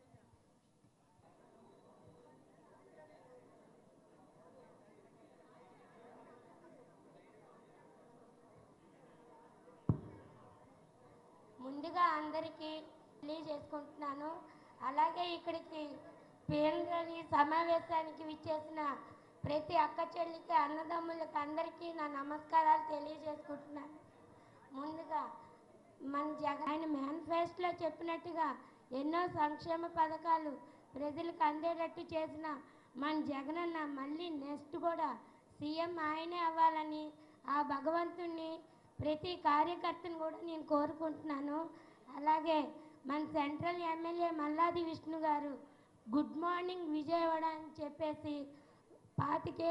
ముందుగా అందరికీ తెలియజేసుకుంటున్నాను అలాగే ఇక్కడికి పేరుని సమావేశానికి విచ్చేసిన ప్రతి అక్క చెల్లికి అన్నదమ్ములకి అందరికీ నా నమస్కారాలు తెలియజేసుకుంటున్నాను ముందుగా మన జగన్ ఆయన మేనిఫెస్టోలో చెప్పినట్టుగా ఎన్నో సంక్షేమ పథకాలు ప్రజలకు అందేటట్టు చేసిన మన జగనన్న మళ్ళీ నెక్స్ట్ కూడా సీఎం ఆయనే అవ్వాలని ఆ భగవంతుణ్ణి ప్రతి కార్యకర్తను కూడా నేను కోరుకుంటున్నాను అలాగే మన సెంట్రల్ ఎమ్మెల్యే మల్లాది విష్ణు గారు గుడ్ మార్నింగ్ విజయవాడ అని చెప్పేసి పాతికే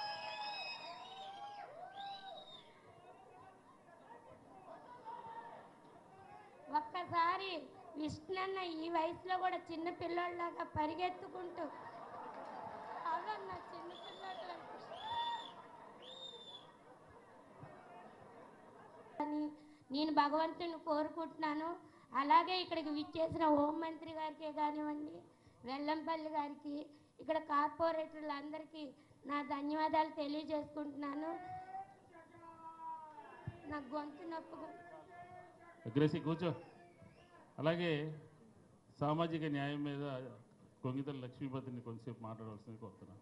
ఒక్కసారి విష్ణన్న ఈ వయసులో కూడా చిన్న పిల్లోళ్ళలాగా పరిగెత్తుకుంటూ అవునన్న చిన్న పిల్లోడు అని నేను భగవంతుని కోరుకుంటున్నాను అలాగే ఇక్కడికి విచ్చేసిన హోంమంత్రి గారికి కానివ్వండి వెల్లంపల్లి గారికి ఇక్కడ కార్పొరేటర్లందరికీ నా ధన్యవాదాలు తెలియజేసుకుంటున్నాను నా గొంతు నొప్పుగా అగ్రెసి కూర్చో అలాగే సామాజిక న్యాయం మీద కొంగితల లక్ష్మీపతిని కొంతసేపు మాట్లాడవలసింది కోరుతున్నాను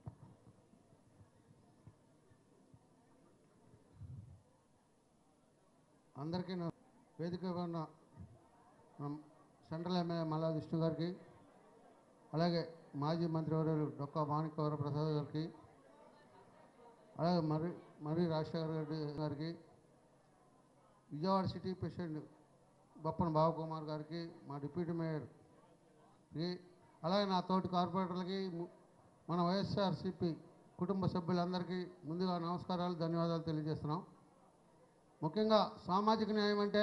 అందరికీ నా వేదిక ఉన్న మన సెంట్రల్ ఎమ్మెల్యే మల్లా విష్ణు గారికి అలాగే మాజీ మంత్రివర్యులు డొక్కా మాణిక్యవర ప్రసాద్ గారికి అలాగే మరి మరి రాజశేఖర రెడ్డి గారికి విజయవాడ సిటీ ప్రెసిడెంట్ బొప్పన బాబుకుమార్ గారికి మా డిప్యూటీ మేయర్కి అలాగే నా తోటి కార్పొరేటర్లకి ము- మన వైఎస్ఆర్సిపి కుటుంబ సభ్యులందరికీ ముందుగా నమస్కారాలు ధన్యవాదాలు తెలియజేస్తున్నాం ముఖ్యంగా సామాజిక న్యాయం అంటే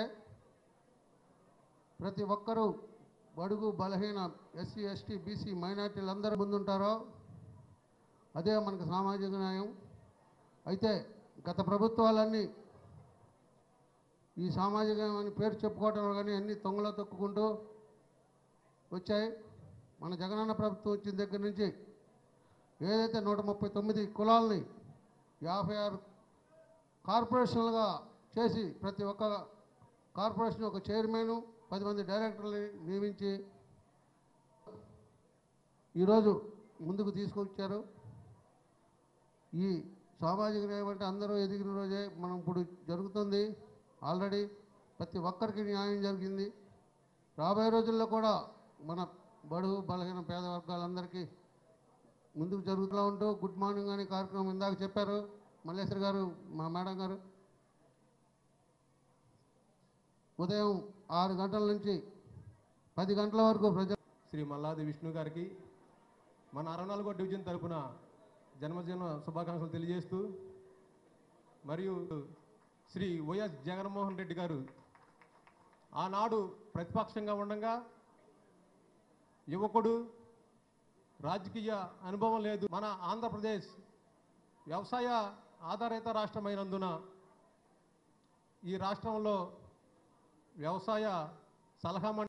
ప్రతి ఒక్కరూ బడుగు బలహీన ఎస్సీ ఎస్టీ బీసీ మైనార్టీలు అందరూ ముందుంటారో అదే మనకు సామాజిక న్యాయం అయితే గత ప్రభుత్వాలన్నీ ఈ సామాజిక న్యాయం అని పేరు చెప్పుకోవటం కానీ అన్ని తొంగలో తొక్కుకుంటూ వచ్చాయి మన జగనన్న ప్రభుత్వం వచ్చిన దగ్గర నుంచి ఏదైతే నూట ముప్పై తొమ్మిది కులాలని యాభై ఆరు కార్పొరేషన్లుగా చేసి ప్రతి ఒక్క కార్పొరేషన్ ఒక చైర్మన్ పది మంది డైరెక్టర్ని నియమించి ఈరోజు ముందుకు తీసుకొచ్చారు ఈ సామాజిక న్యాయం అంటే అందరూ ఎదిగిన రోజే మనం ఇప్పుడు జరుగుతుంది ఆల్రెడీ ప్రతి ఒక్కరికి న్యాయం జరిగింది రాబోయే రోజుల్లో కూడా మన బడుగు బలహీన పేద వర్గాలందరికీ ముందుకు జరుగుతూ ఉంటూ గుడ్ మార్నింగ్ అనే కార్యక్రమం ఇందాక చెప్పారు మల్లేశ్వరి గారు మా మేడం గారు ఉదయం ఆరు గంటల నుంచి పది గంటల వరకు ప్రజ శ్రీ మల్లాది విష్ణు గారికి మన అరవై నాలుగో డివిజన్ తరపున జన్మదిన శుభాకాంక్షలు తెలియజేస్తూ మరియు శ్రీ వైఎస్ జగన్మోహన్ రెడ్డి గారు ఆనాడు ప్రతిపక్షంగా ఉండగా యువకుడు రాజకీయ అనుభవం లేదు మన ఆంధ్రప్రదేశ్ వ్యవసాయ ఆధారిత రాష్ట్రమైనందున ఈ రాష్ట్రంలో వ్యవసాయ సలహా మండలి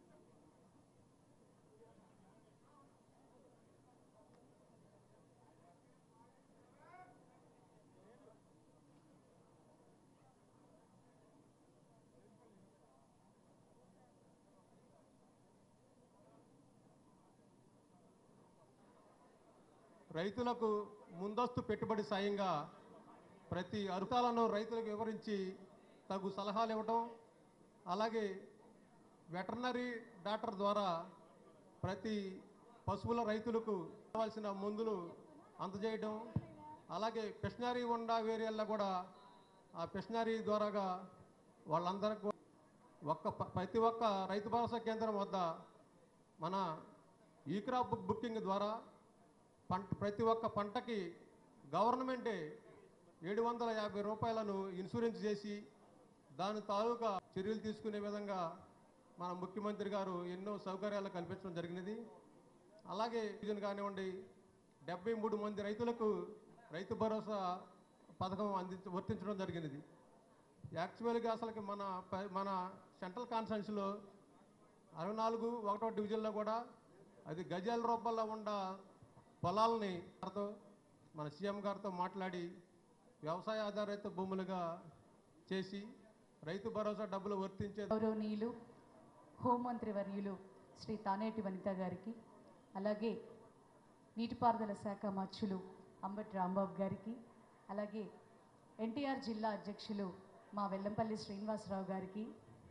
రైతులకు ముందస్తు పెట్టుబడి సాయంగా ప్రతి అరుకాలను రైతులకు వివరించి తగు సలహాలు ఇవ్వటం అలాగే వెటర్నరీ డాక్టర్ ద్వారా ప్రతి పశువుల రైతులకు కావాల్సిన మందులు అందజేయడం అలాగే పిషనరీ ఉండా వేరియల్లో కూడా ఆ పిషనరీ ద్వారాగా వాళ్ళందరికీ ఒక్క ప- ప్రతి ఒక్క రైతు భరోసా కేంద్రం వద్ద మన ఈ క్రాప్ బుక్ బుకింగ్ ద్వారా పంట ప్రతి ఒక్క పంటకి గవర్నమెంటే ఏడు వందల యాభై రూపాయలను ఇన్సూరెన్స్ చేసి దాని తాలూకా చర్యలు తీసుకునే విధంగా మన ముఖ్యమంత్రి గారు ఎన్నో సౌకర్యాలు కల్పించడం జరిగినది అలాగే సీజన్ కానివ్వండి డెబ్బై మూడు మంది రైతులకు రైతు భరోసా పథకం అందించ వర్తించడం జరిగినది యాక్చువల్గా అసలుకి మన ప- మన సెంట్రల్ కాన్స్టిట్యున్సీలో అరవై నాలుగు ఒకటో డివిజన్లో కూడా అది గజాల రూపాల్లో ఉన్న పొలాలని గారితో మన సీఎం గారితో మాట్లాడి వ్యవసాయ ఆధారిత భూములుగా చేసి రైతు భరోసా డబ్బులు వర్తించే గౌరవనీయులు హోంమంత్రి వర్యులు శ్రీ తానేటి వనిత గారికి అలాగే నీటిపారుదల శాఖ మచ్చులు అంబటి రాంబాబు గారికి అలాగే ఎన్టీఆర్ జిల్లా అధ్యక్షులు మా వెల్లంపల్లి శ్రీనివాసరావు గారికి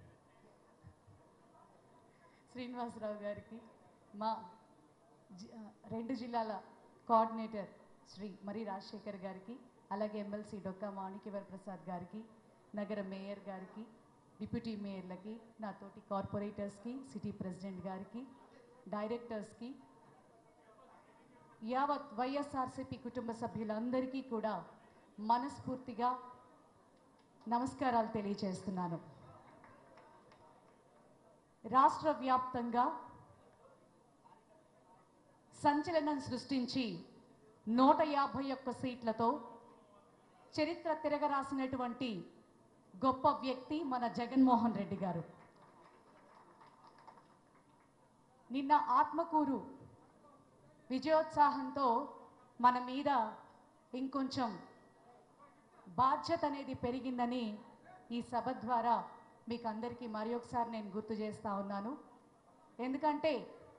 శ్రీనివాసరావు గారికి మా జి- ఆ, రెండు జిల్లాల కోఆర్డినేటర్ శ్రీ మరి రాజశేఖర్ గారికి అలాగే ఎమ్మెల్సీ డొక్కా మాణిక్యవర ప్రసాద్ గారికి నగర మేయర్ గారికి డిప్యూటీ మేయర్లకి నా తోటి కార్పొరేటర్స్కి సిటీ ప్రెసిడెంట్ గారికి డైరెక్టర్స్కి యావత్ వైఎస్ఆర్సీపీ కుటుంబ సభ్యులందరికీ కూడా మనస్ఫూర్తిగా నమస్కారాలు తెలియజేస్తున్నాను రాష్ట్ర వ్యాప్తంగా సంచలనం సృష్టించి నూట యాభై ఒక్క సీట్లతో చరిత్ర తిరగరాసినటువంటి గొప్ప వ్యక్తి మన జగన్మోహన్ రెడ్డి గారు నిన్న ఆత్మకూరు విజయోత్సాహంతో మన మీద ఇంకొంచెం బాధ్యత అనేది పెరిగిందని ఈ సభ ద్వారా మీకు అందరికీ మరి ఒకసారి నేను గుర్తు చేస్తా ఉన్నాను ఎందుకంటే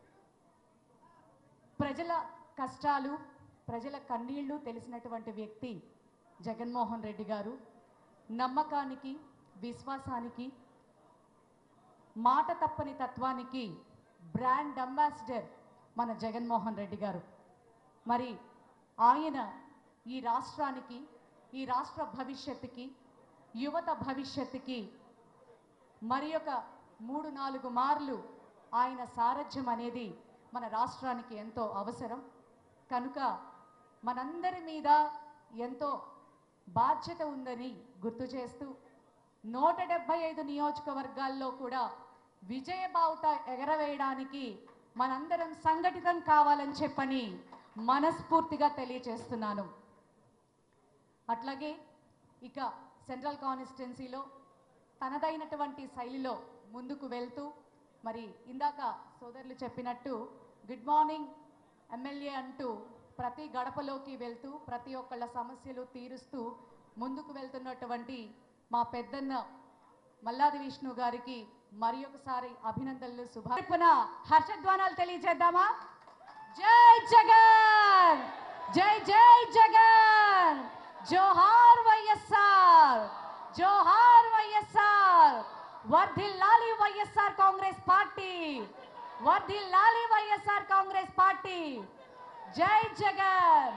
ప్రజల కష్టాలు ప్రజల కన్నీళ్లు తెలిసినటువంటి వ్యక్తి జగన్మోహన్ రెడ్డి గారు నమ్మకానికి విశ్వాసానికి మాట తప్పని తత్వానికి బ్రాండ్ అంబాసిడర్ మన జగన్మోహన్ రెడ్డి గారు మరి ఆయన ఈ రాష్ట్రానికి ఈ రాష్ట్ర భవిష్యత్తుకి యువత భవిష్యత్తుకి మరి ఒక మూడు నాలుగు మార్లు ఆయన సారథ్యం అనేది మన రాష్ట్రానికి ఎంతో అవసరం కనుక మనందరి మీద ఎంతో బాధ్యత ఉందని గుర్తు చేస్తూ నూట డెబ్బై ఐదు నియోజకవర్గాల్లో కూడా విజయ బావుట ఎగరవేయడానికి మనందరం సంఘటితం కావాలని చెప్పని మనస్ఫూర్తిగా తెలియచేస్తున్నాను అట్లాగే ఇక సెంట్రల్ కాన్స్టిట్యున్సీలో తనదైనటువంటి శైలిలో ముందుకు వెళ్తూ మరి ఇందాక సోదరులు చెప్పినట్టు గుడ్ మార్నింగ్ ఎమ్మెల్యే అంటూ ప్రతి గడపలోకి వెళ్తూ ప్రతి ఒక్కళ్ళ సమస్యలు తీరుస్తూ ముందుకు వెళ్తున్నటువంటి మా పెద్దన్న మల్లాది విష్ణు గారికి మరి ఒకసారి అభినందనలు శుభార్పణ హర్షధ్వానాలు తెలియజేద్దామా జై జగన్ జై జై జగన్ జోహార్ వైఎస్ఆర్ జోహార్ వైఎస్ఆర్ వర్ధిల్లాలి వైఎస్ఆర్ కాంగ్రెస్ పార్టీ వర్ధిల్లాలి వైఎస్ఆర్ కాంగ్రెస్ పార్టీ జై జగన్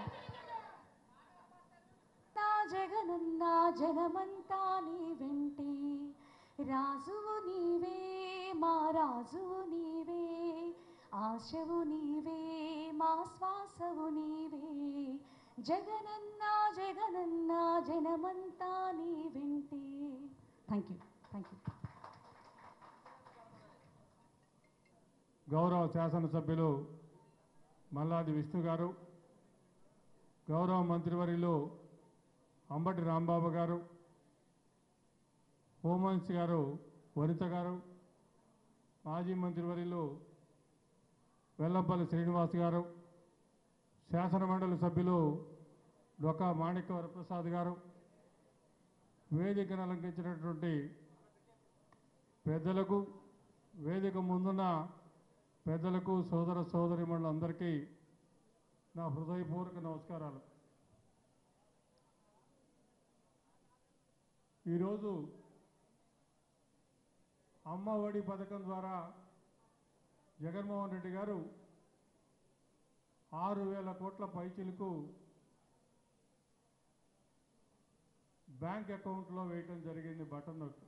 నా జగనన్నా జనమంతా నీ వెంటి రాజువు నీవే మా రాజువు నీవే ఆశవు నీవే మా శ్వాసవు నీవే జగనన్న జగనన్న జనమంతా నీ వింటే థ్యాంక్ యూ థ్యాంక్ యూ గౌరవ శాసనసభ్యులు మల్లాది విష్ణు గారు గౌరవ మంత్రివర్యులు అంబటి రాంబాబు గారు హోంమంత్రి గారు వనిత గారు మాజీ మంత్రివర్యులు వెల్లంపల్లి శ్రీనివాస్ గారు శాసనమండలి సభ్యులు డొక్కా మాణిక్య వరప్రసాద్ గారు వేదికను అలంకరించినటువంటి పెద్దలకు వేదిక ముందున్న పెద్దలకు సోదర సోదరిమణులందరికీ నా హృదయపూర్వక నమస్కారాలు ఈరోజు అమ్మ ఒడి పథకం ద్వారా జగన్మోహన్ రెడ్డి గారు ఆరు వేల కోట్ల పైచిలకు బ్యాంక్ అకౌంట్లో వేయటం జరిగింది బటన్ నొక్కి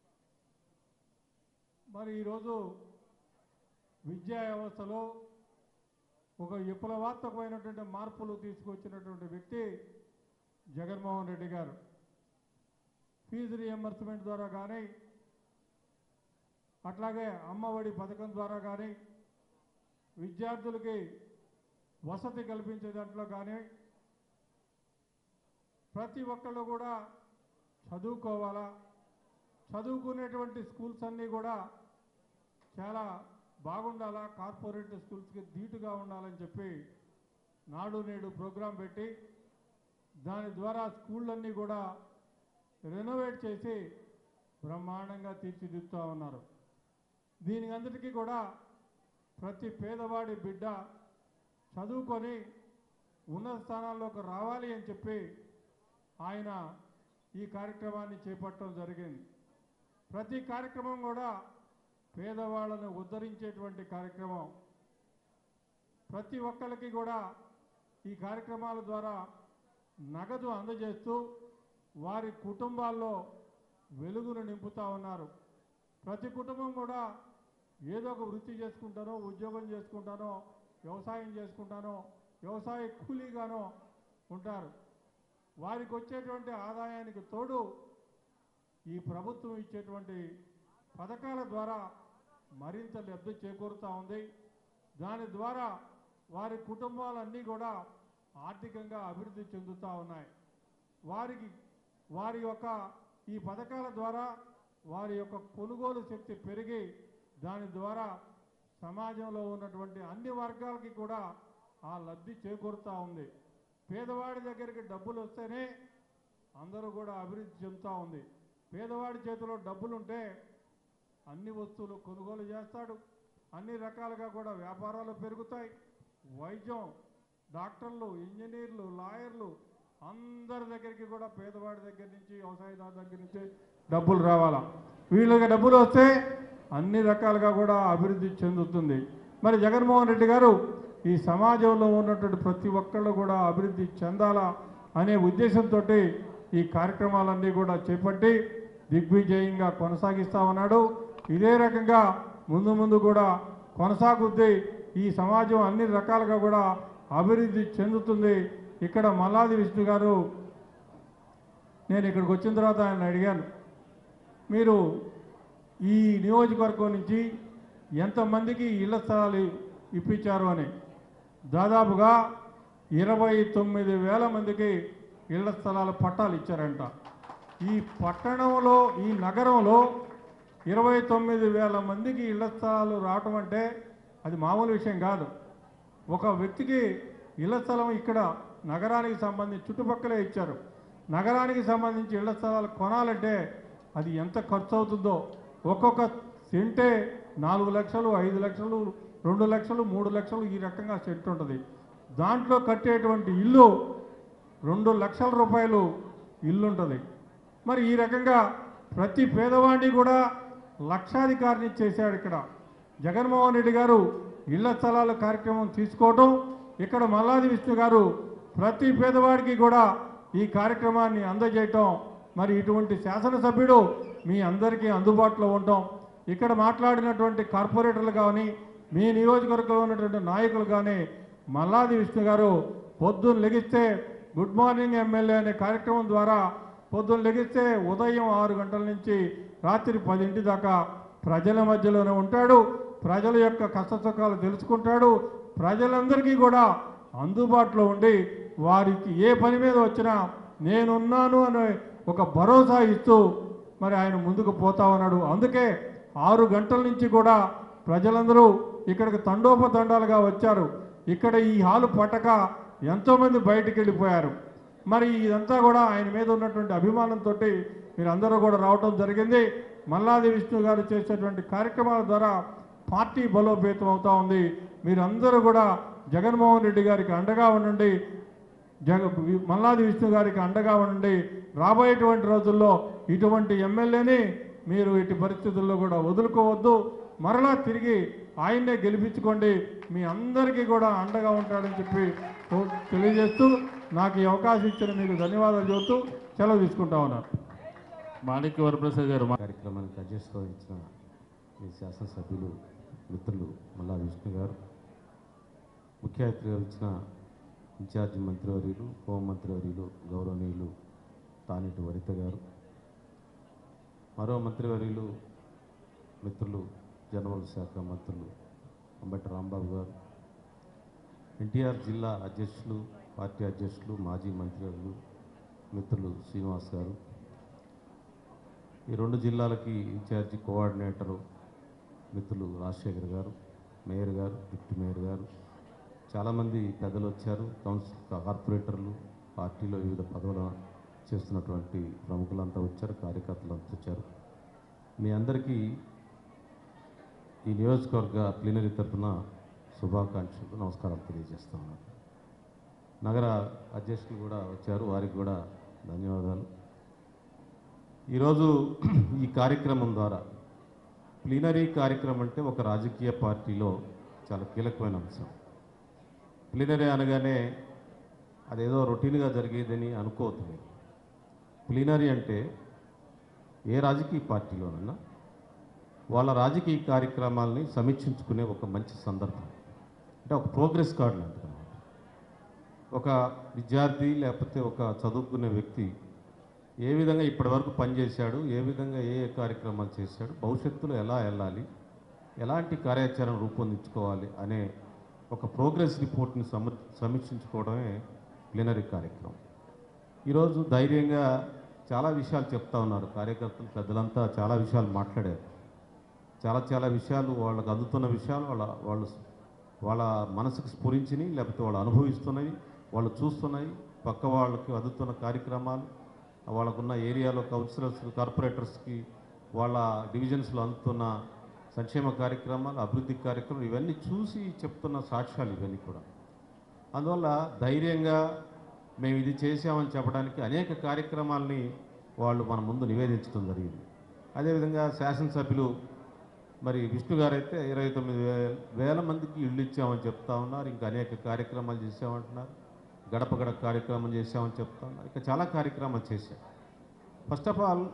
మరి ఈరోజు విద్యా వ్యవస్థలో ఒక విప్లవాత్మకమైనటువంటి మార్పులు తీసుకొచ్చినటువంటి వ్యక్తి జగన్మోహన్ రెడ్డి గారు ఫీజు రియంబర్స్మెంట్ ద్వారా కానీ అట్లాగే అమ్మఒడి పథకం ద్వారా కానీ విద్యార్థులకి వసతి కల్పించే దాంట్లో కానీ ప్రతి ఒక్కళ్ళు కూడా చదువుకోవాలా చదువుకునేటువంటి స్కూల్స్ అన్నీ కూడా చాలా బాగుండాలా కార్పొరేట్ స్కూల్స్కి ధీటుగా ఉండాలని చెప్పి నాడు నేడు ప్రోగ్రాం పెట్టి దాని ద్వారా స్కూళ్ళన్నీ కూడా రెనోవేట్ చేసి బ్రహ్మాండంగా తీర్చిదిద్దుతూ ఉన్నారు దీనికి అందరికీ కూడా ప్రతి పేదవాడి బిడ్డ చదువుకొని ఉన్నత స్థానాల్లోకి రావాలి అని చెప్పి ఆయన ఈ కార్యక్రమాన్ని చేపట్టడం జరిగింది ప్రతి కార్యక్రమం కూడా పేదవాళ్ళను ఉద్ధరించేటువంటి కార్యక్రమం ప్రతి ఒక్కరికి కూడా ఈ కార్యక్రమాల ద్వారా నగదు అందజేస్తూ వారి కుటుంబాల్లో వెలుగును నింపుతా ఉన్నారు ప్రతి కుటుంబం కూడా ఏదో ఒక వృత్తి చేసుకుంటానో ఉద్యోగం చేసుకుంటానో వ్యవసాయం చేసుకుంటానో వ్యవసాయ కూలీగానో ఉంటారు వారికి వచ్చేటువంటి ఆదాయానికి తోడు ఈ ప్రభుత్వం ఇచ్చేటువంటి పథకాల ద్వారా మరింత లబ్ధి చేకూరుతూ ఉంది దాని ద్వారా వారి కుటుంబాలన్నీ కూడా ఆర్థికంగా అభివృద్ధి చెందుతూ ఉన్నాయి వారికి వారి యొక్క ఈ పథకాల ద్వారా వారి యొక్క కొనుగోలు శక్తి పెరిగి దాని ద్వారా సమాజంలో ఉన్నటువంటి అన్ని వర్గాలకి కూడా ఆ లబ్ధి చేకూరుతూ ఉంది పేదవాడి దగ్గరికి డబ్బులు వస్తేనే అందరూ కూడా అభివృద్ధి చెందుతూ ఉంది పేదవాడి చేతిలో డబ్బులుంటే అన్ని వస్తువులు కొనుగోలు చేస్తాడు అన్ని రకాలుగా కూడా వ్యాపారాలు పెరుగుతాయి వైద్యం డాక్టర్లు ఇంజనీర్లు లాయర్లు అందరి దగ్గరికి కూడా పేదవాడి దగ్గర నుంచి వ్యవసాయదారు దగ్గర నుంచి డబ్బులు రావాలా వీళ్ళకి డబ్బులు వస్తే అన్ని రకాలుగా కూడా అభివృద్ధి చెందుతుంది మరి జగన్మోహన్ రెడ్డి గారు ఈ సమాజంలో ఉన్నటువంటి ప్రతి ఒక్కళ్ళు కూడా అభివృద్ధి చెందాలా అనే ఉద్దేశంతో ఈ కార్యక్రమాలన్నీ కూడా చేపట్టి దిగ్విజయంగా కొనసాగిస్తా ఉన్నాడు ఇదే రకంగా ముందు ముందు కూడా కొనసాగుద్ది ఈ సమాజం అన్ని రకాలుగా కూడా అభివృద్ధి చెందుతుంది ఇక్కడ మల్లాది విష్ణు గారు నేను ఇక్కడికి వచ్చిన తర్వాత ఆయన అడిగాను మీరు ఈ నియోజకవర్గం నుంచి ఎంతమందికి ఇళ్ల స్థలాలు ఇప్పించారు అని దాదాపుగా ఇరవై తొమ్మిది వేల మందికి ఇళ్ల స్థలాల పట్టాలు ఇచ్చారంట ఈ పట్టణంలో ఈ నగరంలో ఇరవై తొమ్మిది వేల మందికి ఇళ్ల స్థలాలు రావటం అంటే అది మామూలు విషయం కాదు ఒక వ్యక్తికి ఇళ్ల స్థలం ఇక్కడ నగరానికి సంబంధించి చుట్టుపక్కలే ఇచ్చారు నగరానికి సంబంధించి ఇళ్ల స్థలాలు కొనాలంటే అది ఎంత ఖర్చు అవుతుందో ఒక్కొక్క సెంటే నాలుగు లక్షలు ఐదు లక్షలు రెండు లక్షలు మూడు లక్షలు ఈ రకంగా సెంట్ ఉంటుంది దాంట్లో కట్టేటువంటి ఇల్లు రెండు లక్షల రూపాయలు ఇల్లు ఉంటుంది మరి ఈ రకంగా ప్రతి పేదవాడిని కూడా లక్షాధికారిని చేశాడు ఇక్కడ జగన్మోహన్ రెడ్డి గారు ఇళ్ల స్థలాల కార్యక్రమం తీసుకోవటం ఇక్కడ మల్లాది విష్ణు గారు ప్రతి పేదవాడికి కూడా ఈ కార్యక్రమాన్ని అందజేయటం మరి ఇటువంటి శాసనసభ్యుడు మీ అందరికీ అందుబాటులో ఉండటం ఇక్కడ మాట్లాడినటువంటి కార్పొరేటర్లు కానీ మీ నియోజకవర్గంలో ఉన్నటువంటి నాయకులు కానీ మల్లాది విష్ణు గారు పొద్దున్న లెగిస్తే గుడ్ మార్నింగ్ ఎమ్మెల్యే అనే కార్యక్రమం ద్వారా పొద్దున్న లెగిస్తే ఉదయం ఆరు గంటల నుంచి రాత్రి పదింటి దాకా ప్రజల మధ్యలోనే ఉంటాడు ప్రజల యొక్క కష్టసుఖాలు తెలుసుకుంటాడు ప్రజలందరికీ కూడా అందుబాటులో ఉండి వారికి ఏ పని మీద వచ్చినా నేనున్నాను అనే ఒక భరోసా ఇస్తూ మరి ఆయన ముందుకు పోతా ఉన్నాడు అందుకే ఆరు గంటల నుంచి కూడా ప్రజలందరూ ఇక్కడికి తండోపతండాలుగా వచ్చారు ఇక్కడ ఈ హాలు పట్టక ఎంతోమంది బయటికి వెళ్ళిపోయారు మరి ఇదంతా కూడా ఆయన మీద ఉన్నటువంటి అభిమానంతో మీరందరూ కూడా రావటం జరిగింది మల్లాది విష్ణు గారు చేసేటువంటి కార్యక్రమాల ద్వారా పార్టీ బలోపేతం అవుతా ఉంది మీరందరూ కూడా జగన్మోహన్ రెడ్డి గారికి అండగా ఉండండి జగ మల్లాది విష్ణు గారికి అండగా ఉండండి రాబోయేటువంటి రోజుల్లో ఇటువంటి ఎమ్మెల్యేని మీరు ఇటు పరిస్థితుల్లో కూడా వదులుకోవద్దు మరలా తిరిగి ఆయన్నే గెలిపించుకోండి మీ అందరికీ కూడా అండగా ఉంటాడని చెప్పి కో- తెలియజేస్తూ నాకు ఈ అవకాశం ఇచ్చిన మీకు ధన్యవాదాలు చెబుతూ సెలవు తీసుకుంటా ఉన్నాను మాణిక్య వరప్రసాద్ గారు మా- కార్యక్రమానికి అధ్యక్షత వహించిన మీ శాసనసభ్యులు మిత్రులు మల్లా విష్ణు గారు ముఖ్య అతిథిగా ఇచ్చిన ఇన్ఛార్జి మంత్రివర్యులు హోంమంత్రివర్యులు గౌరవనీయులు తానేటి వరిత గారు మరో మంత్రివర్యులు మిత్రులు జనరల్ శాఖ మంత్రులు అంబటి రాంబాబు గారు ఎన్టీఆర్ జిల్లా అధ్యక్షులు పార్టీ అధ్యక్షులు మాజీ మంత్రివర్యులు మిత్రులు శ్రీనివాస్ గారు ఈ రెండు జిల్లాలకి ఇన్ఛార్జి కోఆర్డినేటరు మిత్రులు రాజశేఖర్ గారు మేయర్ గారు డిప్యూటీ మేయర్ గారు చాలామంది పెద్దలు వచ్చారు కౌన్సిల్ కార్పొరేటర్లు పార్టీలో వివిధ పదవులు చేస్తున్నటువంటి ప్రముఖులంతా వచ్చారు కార్యకర్తలంతా వచ్చారు మీ అందరికీ ఈ నియోజకవర్గ ప్లీనరీ తరఫున శుభాకాంక్షలు నమస్కారాలు తెలియజేస్తా ఉన్నాను నగర అధ్యక్షులు కూడా వచ్చారు వారికి కూడా ధన్యవాదాలు ఈరోజు ఈ కార్యక్రమం ద్వారా ప్లీనరీ కార్యక్రమం అంటే ఒక రాజకీయ పార్టీలో చాలా కీలకమైన అంశం ప్లీనరీ అనగానే అదేదో రొటీన్గా జరిగేదని అనుకోవద్దు మీరు ప్లీనరీ అంటే ఏ రాజకీయ పార్టీలోనన్నా వాళ్ళ రాజకీయ కార్యక్రమాలని సమీక్షించుకునే ఒక మంచి సందర్భం అంటే ఒక ప్రోగ్రెస్ కార్డు లాంటిది అన్నమాట ఒక విద్యార్థి లేకపోతే ఒక చదువుకునే వ్యక్తి ఏ విధంగా ఇప్పటివరకు పనిచేశాడు ఏ విధంగా ఏ ఏ కార్యక్రమాలు చేశాడు భవిష్యత్తులో ఎలా వెళ్ళాలి ఎలాంటి కార్యాచరణ రూపొందించుకోవాలి అనే ఒక ప్రోగ్రెస్ రిపోర్ట్ని సమ సమీక్షించుకోవడమే ప్లీనరీ కార్యక్రమం ఈరోజు ధైర్యంగా చాలా విషయాలు చెప్తా ఉన్నారు కార్యకర్తలు పెద్దలంతా చాలా విషయాలు మాట్లాడారు చాలా చాలా విషయాలు వాళ్ళకు అందుతున్న విషయాలు వాళ్ళ వాళ్ళు వాళ్ళ మనసుకు స్ఫురించినాయి లేకపోతే వాళ్ళు అనుభవిస్తున్నవి వాళ్ళు చూస్తున్నాయి పక్క వాళ్ళకి అందుతున్న కార్యక్రమాలు వాళ్ళకున్న ఏరియాలో కౌన్సిలర్స్ కార్పొరేటర్స్కి వాళ్ళ డివిజన్స్లో అందుతున్న సంక్షేమ కార్యక్రమాలు అభివృద్ధి కార్యక్రమాలు ఇవన్నీ చూసి చెప్తున్న సాక్ష్యాలు ఇవన్నీ కూడా అందువల్ల ధైర్యంగా మేము ఇది చేసామని చెప్పడానికి అనేక కార్యక్రమాల్ని వాళ్ళు మన ముందు నివేదించడం జరిగింది అదేవిధంగా శాసనసభ్యులు మరి విష్ణు గారు అయితే ఇరవై తొమ్మిది వే- వేల మందికి ఇళ్ళు ఇచ్చామని చెప్తా ఉన్నారు ఇంకా అనేక కార్యక్రమాలు చేసామంటున్నారు గడప గడప కార్యక్రమం చేశామని చెప్తా ఉన్నారు ఇంకా చాలా కార్యక్రమాలు చేశాం first of all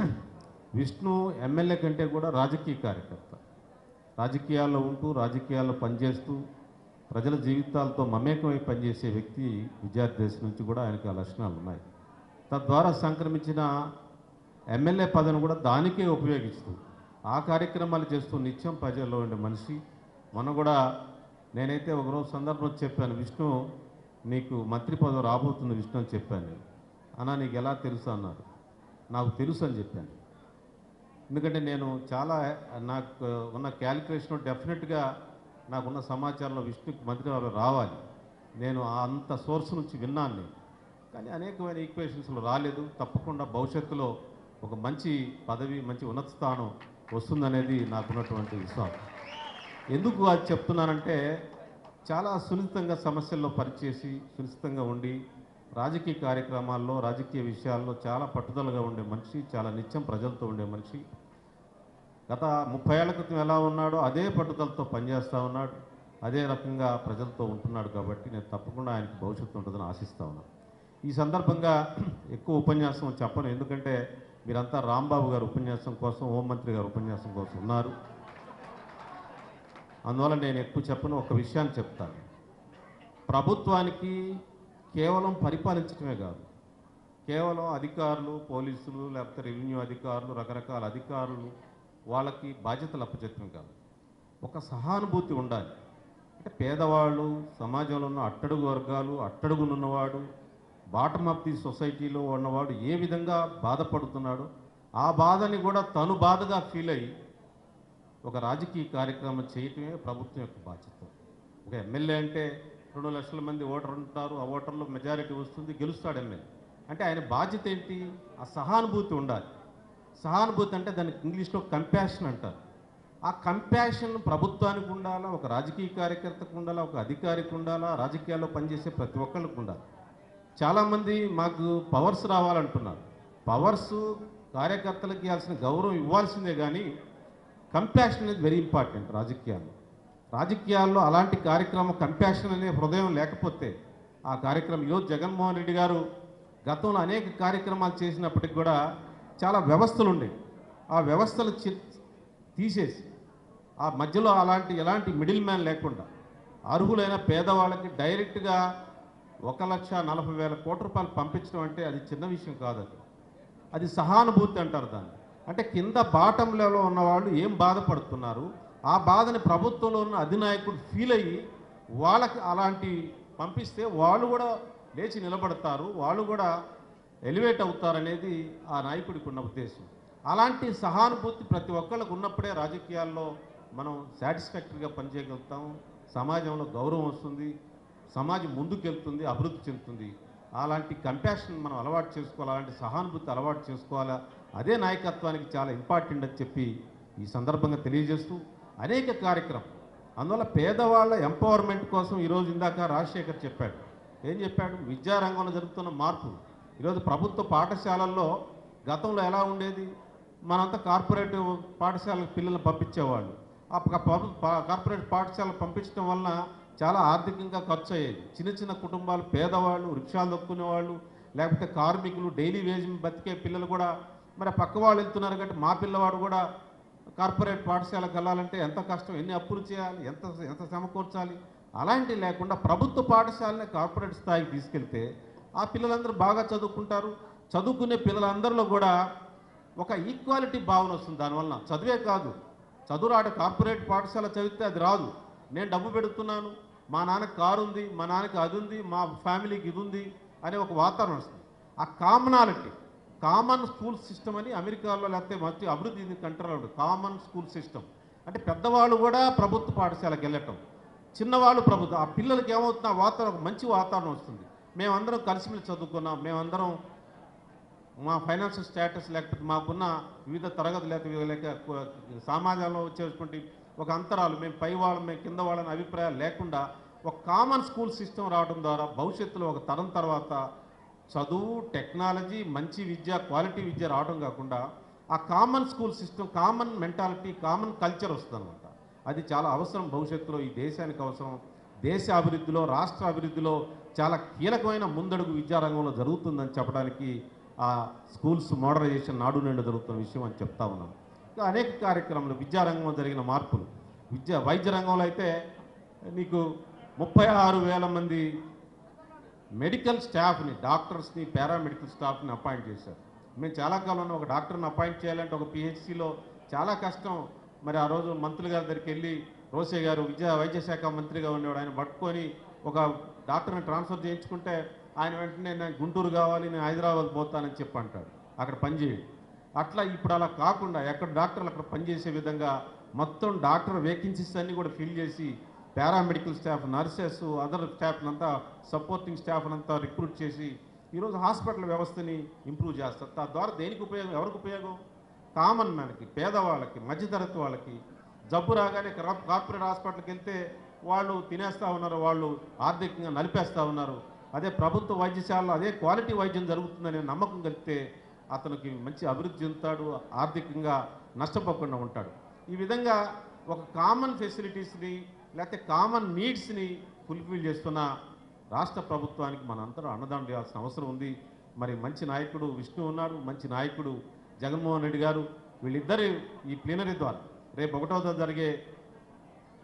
Vishnu MLA కంటే కూడా రాజకీయ కార్యకర్త రాజకీయాల్లో ఉంటూ రాజకీయాల్లో పనిచేస్తూ ప్రజల జీవితాలతో మమేకమై పనిచేసే వ్యక్తి విద్యార్థి దశ నుంచి కూడా ఆయనకు ఆ లక్షణాలు ఉన్నాయి తద్వారా సంక్రమించిన ఎమ్మెల్యే పదవిని కూడా దానికే ఉపయోగిస్తూ ఆ కార్యక్రమాలు చేస్తూ నిత్యం ప్రజల్లో ఉండే మనిషి మొన్న కూడా నేనైతే ఒకరోజు సందర్భం చెప్పాను విష్ణు నీకు మంత్రి పదవి రాబోతుంది విష్ణు అని చెప్పాను నేను అన్నా నీకు ఎలా తెలుసు అన్నారు నాకు తెలుసు అని చెప్పాను ఎందుకంటే నేను చాలా నాకు ఉన్న క్యాలిక్యులేషన్ డెఫినెట్గా నాకున్న సమాచారంలో విష్ణుకి మంత్రి పదవి రావాలి నేను ఆ అంత సోర్స్ నుంచి విన్నాను నేను కానీ అనేకమైన ఈక్వేషన్స్లో రాలేదు తప్పకుండా భవిష్యత్తులో ఒక మంచి పదవి మంచి ఉన్నత స్థానం వస్తుందనేది నాకున్నటువంటి విశ్వాసం ఎందుకు అది చెప్తున్నానంటే చాలా సున్నితంగా సమస్యల్లో పనిచేసి సునిశ్చితంగా ఉండి రాజకీయ కార్యక్రమాల్లో రాజకీయ విషయాల్లో చాలా పట్టుదలగా ఉండే మనిషి చాలా నిత్యం ప్రజలతో ఉండే మనిషి గత ముప్పై ఏళ్ల క్రితం ఎలా ఉన్నాడో అదే పట్టుదలతో పనిచేస్తూ ఉన్నాడు అదే రకంగా ప్రజలతో ఉంటున్నాడు కాబట్టి నేను తప్పకుండా ఆయనకి భవిష్యత్తు ఉంటుందని ఆశిస్తా ఉన్నాను ఈ సందర్భంగా ఎక్కువ ఉపన్యాసం చెప్పను ఎందుకంటే మీరంతా రాంబాబు గారు ఉపన్యాసం కోసం హోంమంత్రి గారు ఉపన్యాసం కోసం ఉన్నారు అందువల్ల నేను ఎక్కువ చెప్పను ఒక విషయాన్ని చెప్తాను ప్రభుత్వానికి కేవలం పరిపాలించడమే కాదు కేవలం అధికారులు పోలీసులు లేకపోతే రెవెన్యూ అధికారులు రకరకాల అధికారులు వాళ్ళకి బాధ్యతలు అప్పచెప్పడం కాదు ఒక సహానుభూతి ఉండాలి అంటే పేదవాళ్ళు సమాజంలో ఉన్న అట్టడుగు వర్గాలు అట్టడుగునున్నవాడు బాటమ్ ఆఫ్ ది సొసైటీలో ఉన్నవాడు ఏ విధంగా బాధపడుతున్నాడు ఆ బాధని కూడా తను బాధగా ఫీల్ అయ్యి ఒక రాజకీయ కార్యక్రమం చేయటమే ప్రభుత్వం యొక్క బాధ్యత ఒక ఎమ్మెల్యే అంటే రెండు లక్షల మంది ఓటర్ ఉంటారు ఆ ఓటర్లో మెజారిటీ వస్తుంది గెలుస్తాడు ఎమ్మెల్యే అంటే ఆయన బాధ్యత ఏంటి ఆ సహానుభూతి ఉండాలి సహానుభూతి అంటే దానికి ఇంగ్లీష్లో కంపాషన్ అంటారు ఆ కంపాషన్ ప్రభుత్వానికి ఉండాలా ఒక రాజకీయ కార్యకర్తకు ఉండాలా ఒక అధికారికి ఉండాలా రాజకీయాల్లో పనిచేసే ప్రతి ఒక్కరికి ఉండాలి చాలామంది మాకు పవర్స్ రావాలంటున్నారు పవర్స్ కార్యకర్తలకు ఇవ్వాల్సిన గౌరవం ఇవ్వాల్సిందే కానీ కంపాషన్ అనేది వెరీ ఇంపార్టెంట్ రాజకీయాల్లో రాజకీయాల్లో అలాంటి కార్యక్రమం కంపాషన్ అనే హృదయం లేకపోతే ఆ కార్యక్రమం ఈరోజు జగన్మోహన్ రెడ్డి గారు గతంలో అనేక కార్యక్రమాలు చేసినప్పటికి కూడా చాలా వ్యవస్థలు ఉండేవి ఆ వ్యవస్థలు చి- తీసేసి ఆ మధ్యలో అలాంటి ఎలాంటి మిడిల్ మ్యాన్ లేకుండా అర్హులైన పేదవాళ్ళకి డైరెక్ట్గా ఒక లక్ష నలభై వేల కోట్ల రూపాయలు పంపించడం అంటే అది చిన్న విషయం కాదు అది అది సహానుభూతి అంటారు దాన్ని అంటే కింద బాటం లెవెల్లో ఉన్నవాళ్ళు ఏం బాధపడుతున్నారు ఆ బాధని ప్రభుత్వంలో ఉన్న అధినాయకుడు ఫీల్ అయ్యి వాళ్ళకి అలాంటి పంపిస్తే వాళ్ళు కూడా లేచి నిలబడతారు వాళ్ళు కూడా ఎలివేట్ అవుతారనేది ఆ నాయకుడికి ఉన్న ఉద్దేశం అలాంటి సహానుభూతి ప్రతి ఒక్కళ్ళకు ఉన్నప్పుడే రాజకీయాల్లో మనం సాటిస్ఫాక్టరీగా పనిచేయగలుగుతాం సమాజంలో గౌరవం వస్తుంది సమాజం ముందుకెళ్తుంది అభివృద్ధి చెందుతుంది అలాంటి కంపాషన్ మనం అలవాటు చేసుకోవాలి అలాంటి సహానుభూతి అలవాటు చేసుకోవాలా అదే నాయకత్వానికి చాలా ఇంపార్టెంట్ అని చెప్పి ఈ సందర్భంగా తెలియజేస్తూ అనేక కార్యక్రమం అందువల్ల పేదవాళ్ళ ఎంపవర్మెంట్ కోసం ఈరోజు ఇందాక రాజశేఖర్ చెప్పాడు ఏం చెప్పాడు విద్యారంగంలో జరుగుతున్న మార్పు ఈరోజు ప్రభుత్వ పాఠశాలల్లో గతంలో ఎలా ఉండేది మనంతా కార్పొరేట్ పాఠశాలకు పిల్లల్ని పంపించేవాళ్ళు ఆ ప- ప- ప- కార్పొరేట్ పాఠశాలకు పంపించడం వలన చాలా ఆర్థికంగా ఖర్చు అయ్యేది చిన్న చిన్న కుటుంబాలు పేదవాళ్ళు రిక్షాలు దొక్కునే వాళ్ళు లేకపోతే కార్మికులు డైలీ వేజ్ బతికే పిల్లలు కూడా మరి పక్క వాళ్ళు వెళ్తున్నారు కాబట్టి మా పిల్లవాడు కూడా కార్పొరేట్ పాఠశాలకు వెళ్ళాలంటే ఎంత కష్టం ఎన్ని అప్పులు చేయాలి ఎంత ఎంత సమకూర్చాలి అలాంటివి లేకుండా ప్రభుత్వ పాఠశాలని కార్పొరేట్ స్థాయికి తీసుకెళ్తే ఆ పిల్లలందరూ బాగా చదువుకుంటారు చదువుకునే పిల్లలందరిలో కూడా ఒక ఈక్వాలిటీ భావన వస్తుంది దానివల్ల చదివే కాదు చదువు రాడు కార్పొరేట్ పాఠశాల చదివితే అది రాదు నేను డబ్బు పెడుతున్నాను మా నాన్నకి కారు ఉంది మా నాన్నకి అది ఉంది మా ఫ్యామిలీకి ఇది ఉంది అనే ఒక వాతావరణం వస్తుంది ఆ కామనాలిటీ కామన్ స్కూల్ సిస్టమ్ అని అమెరికాలో లేకపోతే మంచి అభివృద్ధి కంట్రోల్ ఉంటుంది కామన్ స్కూల్ సిస్టమ్ అంటే పెద్దవాళ్ళు కూడా ప్రభుత్వ పాఠశాలకు వెళ్ళటం చిన్నవాళ్ళు ప్రభుత్వం ఆ పిల్లలకి ఏమవుతుంది ఆ వాతావరణం ఒక మంచి వాతావరణం వస్తుంది మేమందరం కలిసిమెలిసి చదువుకున్నాం మేమందరం మా ఫైనాన్షియల్ స్టేటస్ లేకపోతే మాకున్న వివిధ తరగతులు లేకపోతే లేక కు- సమాజంలో వచ్చేటువంటి ఒక అంతరాలు మేము పై వాళ్ళం మేము కింద వాళ్ళని అభిప్రాయాలు లేకుండా ఒక కామన్ స్కూల్ సిస్టమ్ రావడం ద్వారా భవిష్యత్తులో ఒక తరం తర్వాత చదువు టెక్నాలజీ మంచి విద్య క్వాలిటీ విద్య రావడం కాకుండా ఆ common school system common mentality common culture వస్తుందన్నమాట అది చాలా అవసరం భవిష్యత్తులో ఈ దేశానికి అవసరం దేశ అభివృద్ధిలో రాష్ట్ర అభివృద్ధిలో చాలా కీలకమైన ముందడుగు విద్యారంగంలో జరుగుతుందని చెప్పడానికి ఆ స్కూల్స్ మోడరైజేషన్ నాడు నేడు జరుగుతున్న విషయం అని చెప్తా ఉన్నాను ఇంకా అనేక కార్యక్రమాలు విద్యారంగంలో జరిగిన మార్పులు విద్య వైద్య రంగంలో అయితే నీకు ముప్పై ఆరు వేల మంది మెడికల్ స్టాఫ్ని డాక్టర్స్ని పారామెడికల్ స్టాఫ్ని అపాయింట్ చేశారు మేము చాలా కాలంలో ఒక డాక్టర్ని అపాయింట్ చేయాలంటే ఒక పిహెచ్సిలో చాలా కష్టం మరి ఆ రోజు మంత్రులు గారి దగ్గరికి వెళ్ళి రోసే గారు విద్యా వైద్య శాఖ మంత్రిగా ఉండేవాడు ఆయన పట్టుకొని ఒక డాక్టర్ని ట్రాన్స్ఫర్ చేయించుకుంటే ఆయన వెంటనే నేను గుంటూరు కావాలి నేను హైదరాబాద్ పోతానని చెప్పి అంటాడు అక్కడ పనిచేయండి అట్లా ఇప్పుడు అలా కాకుండా ఎక్కడ డాక్టర్లు అక్కడ పనిచేసే విధంగా మొత్తం డాక్టర్ వేకెన్సీస్ అన్ని కూడా ఫిల్ చేసి paramedical staff nurses other staff అంతా సపోర్టింగ్ స్టాఫ్ అంతా రిక్రూట్ చేసి ఈరోజు హాస్పిటల్ వ్యవస్థని ఇంప్రూవ్ చేస్తారు తద్వారా దేనికి ఉపయోగం ఎవరికి ఉపయోగం కామన్ మ్యాన్కి పేదవాళ్ళకి మధ్యతరగతి వాళ్ళకి జబ్బు రాగానే క్రా- కార్పొరేట్ హాస్పిటల్కి వెళ్తే వాళ్ళు తినేస్తూ ఉన్నారు వాళ్ళు ఆర్థికంగా నలిపేస్తూ ఉన్నారు అదే ప్రభుత్వ వైద్యశాలలో అదే క్వాలిటీ వైద్యం జరుగుతుందనే నమ్మకం కలిగితే అతనికి మంచి అభివృద్ధి చెందుతాడు ఆర్థికంగా నష్టపోకుండా ఉంటాడు ఈ విధంగా ఒక కామన్ ఫెసిలిటీస్ని లేకపోతే కామన్ నీడ్స్ని ఫుల్ఫిల్ చేస్తున్న రాష్ట్ర ప్రభుత్వానికి మనందరం అన్నదానం చేయాల్సిన అవసరం ఉంది మరి మంచి నాయకుడు విష్ణు ఉన్నాడు మంచి నాయకుడు జగన్మోహన్ రెడ్డి గారు వీళ్ళిద్దరు ఈ ప్లీనరీ ద్వారా రేపు ఒకటో తేదీ జరిగే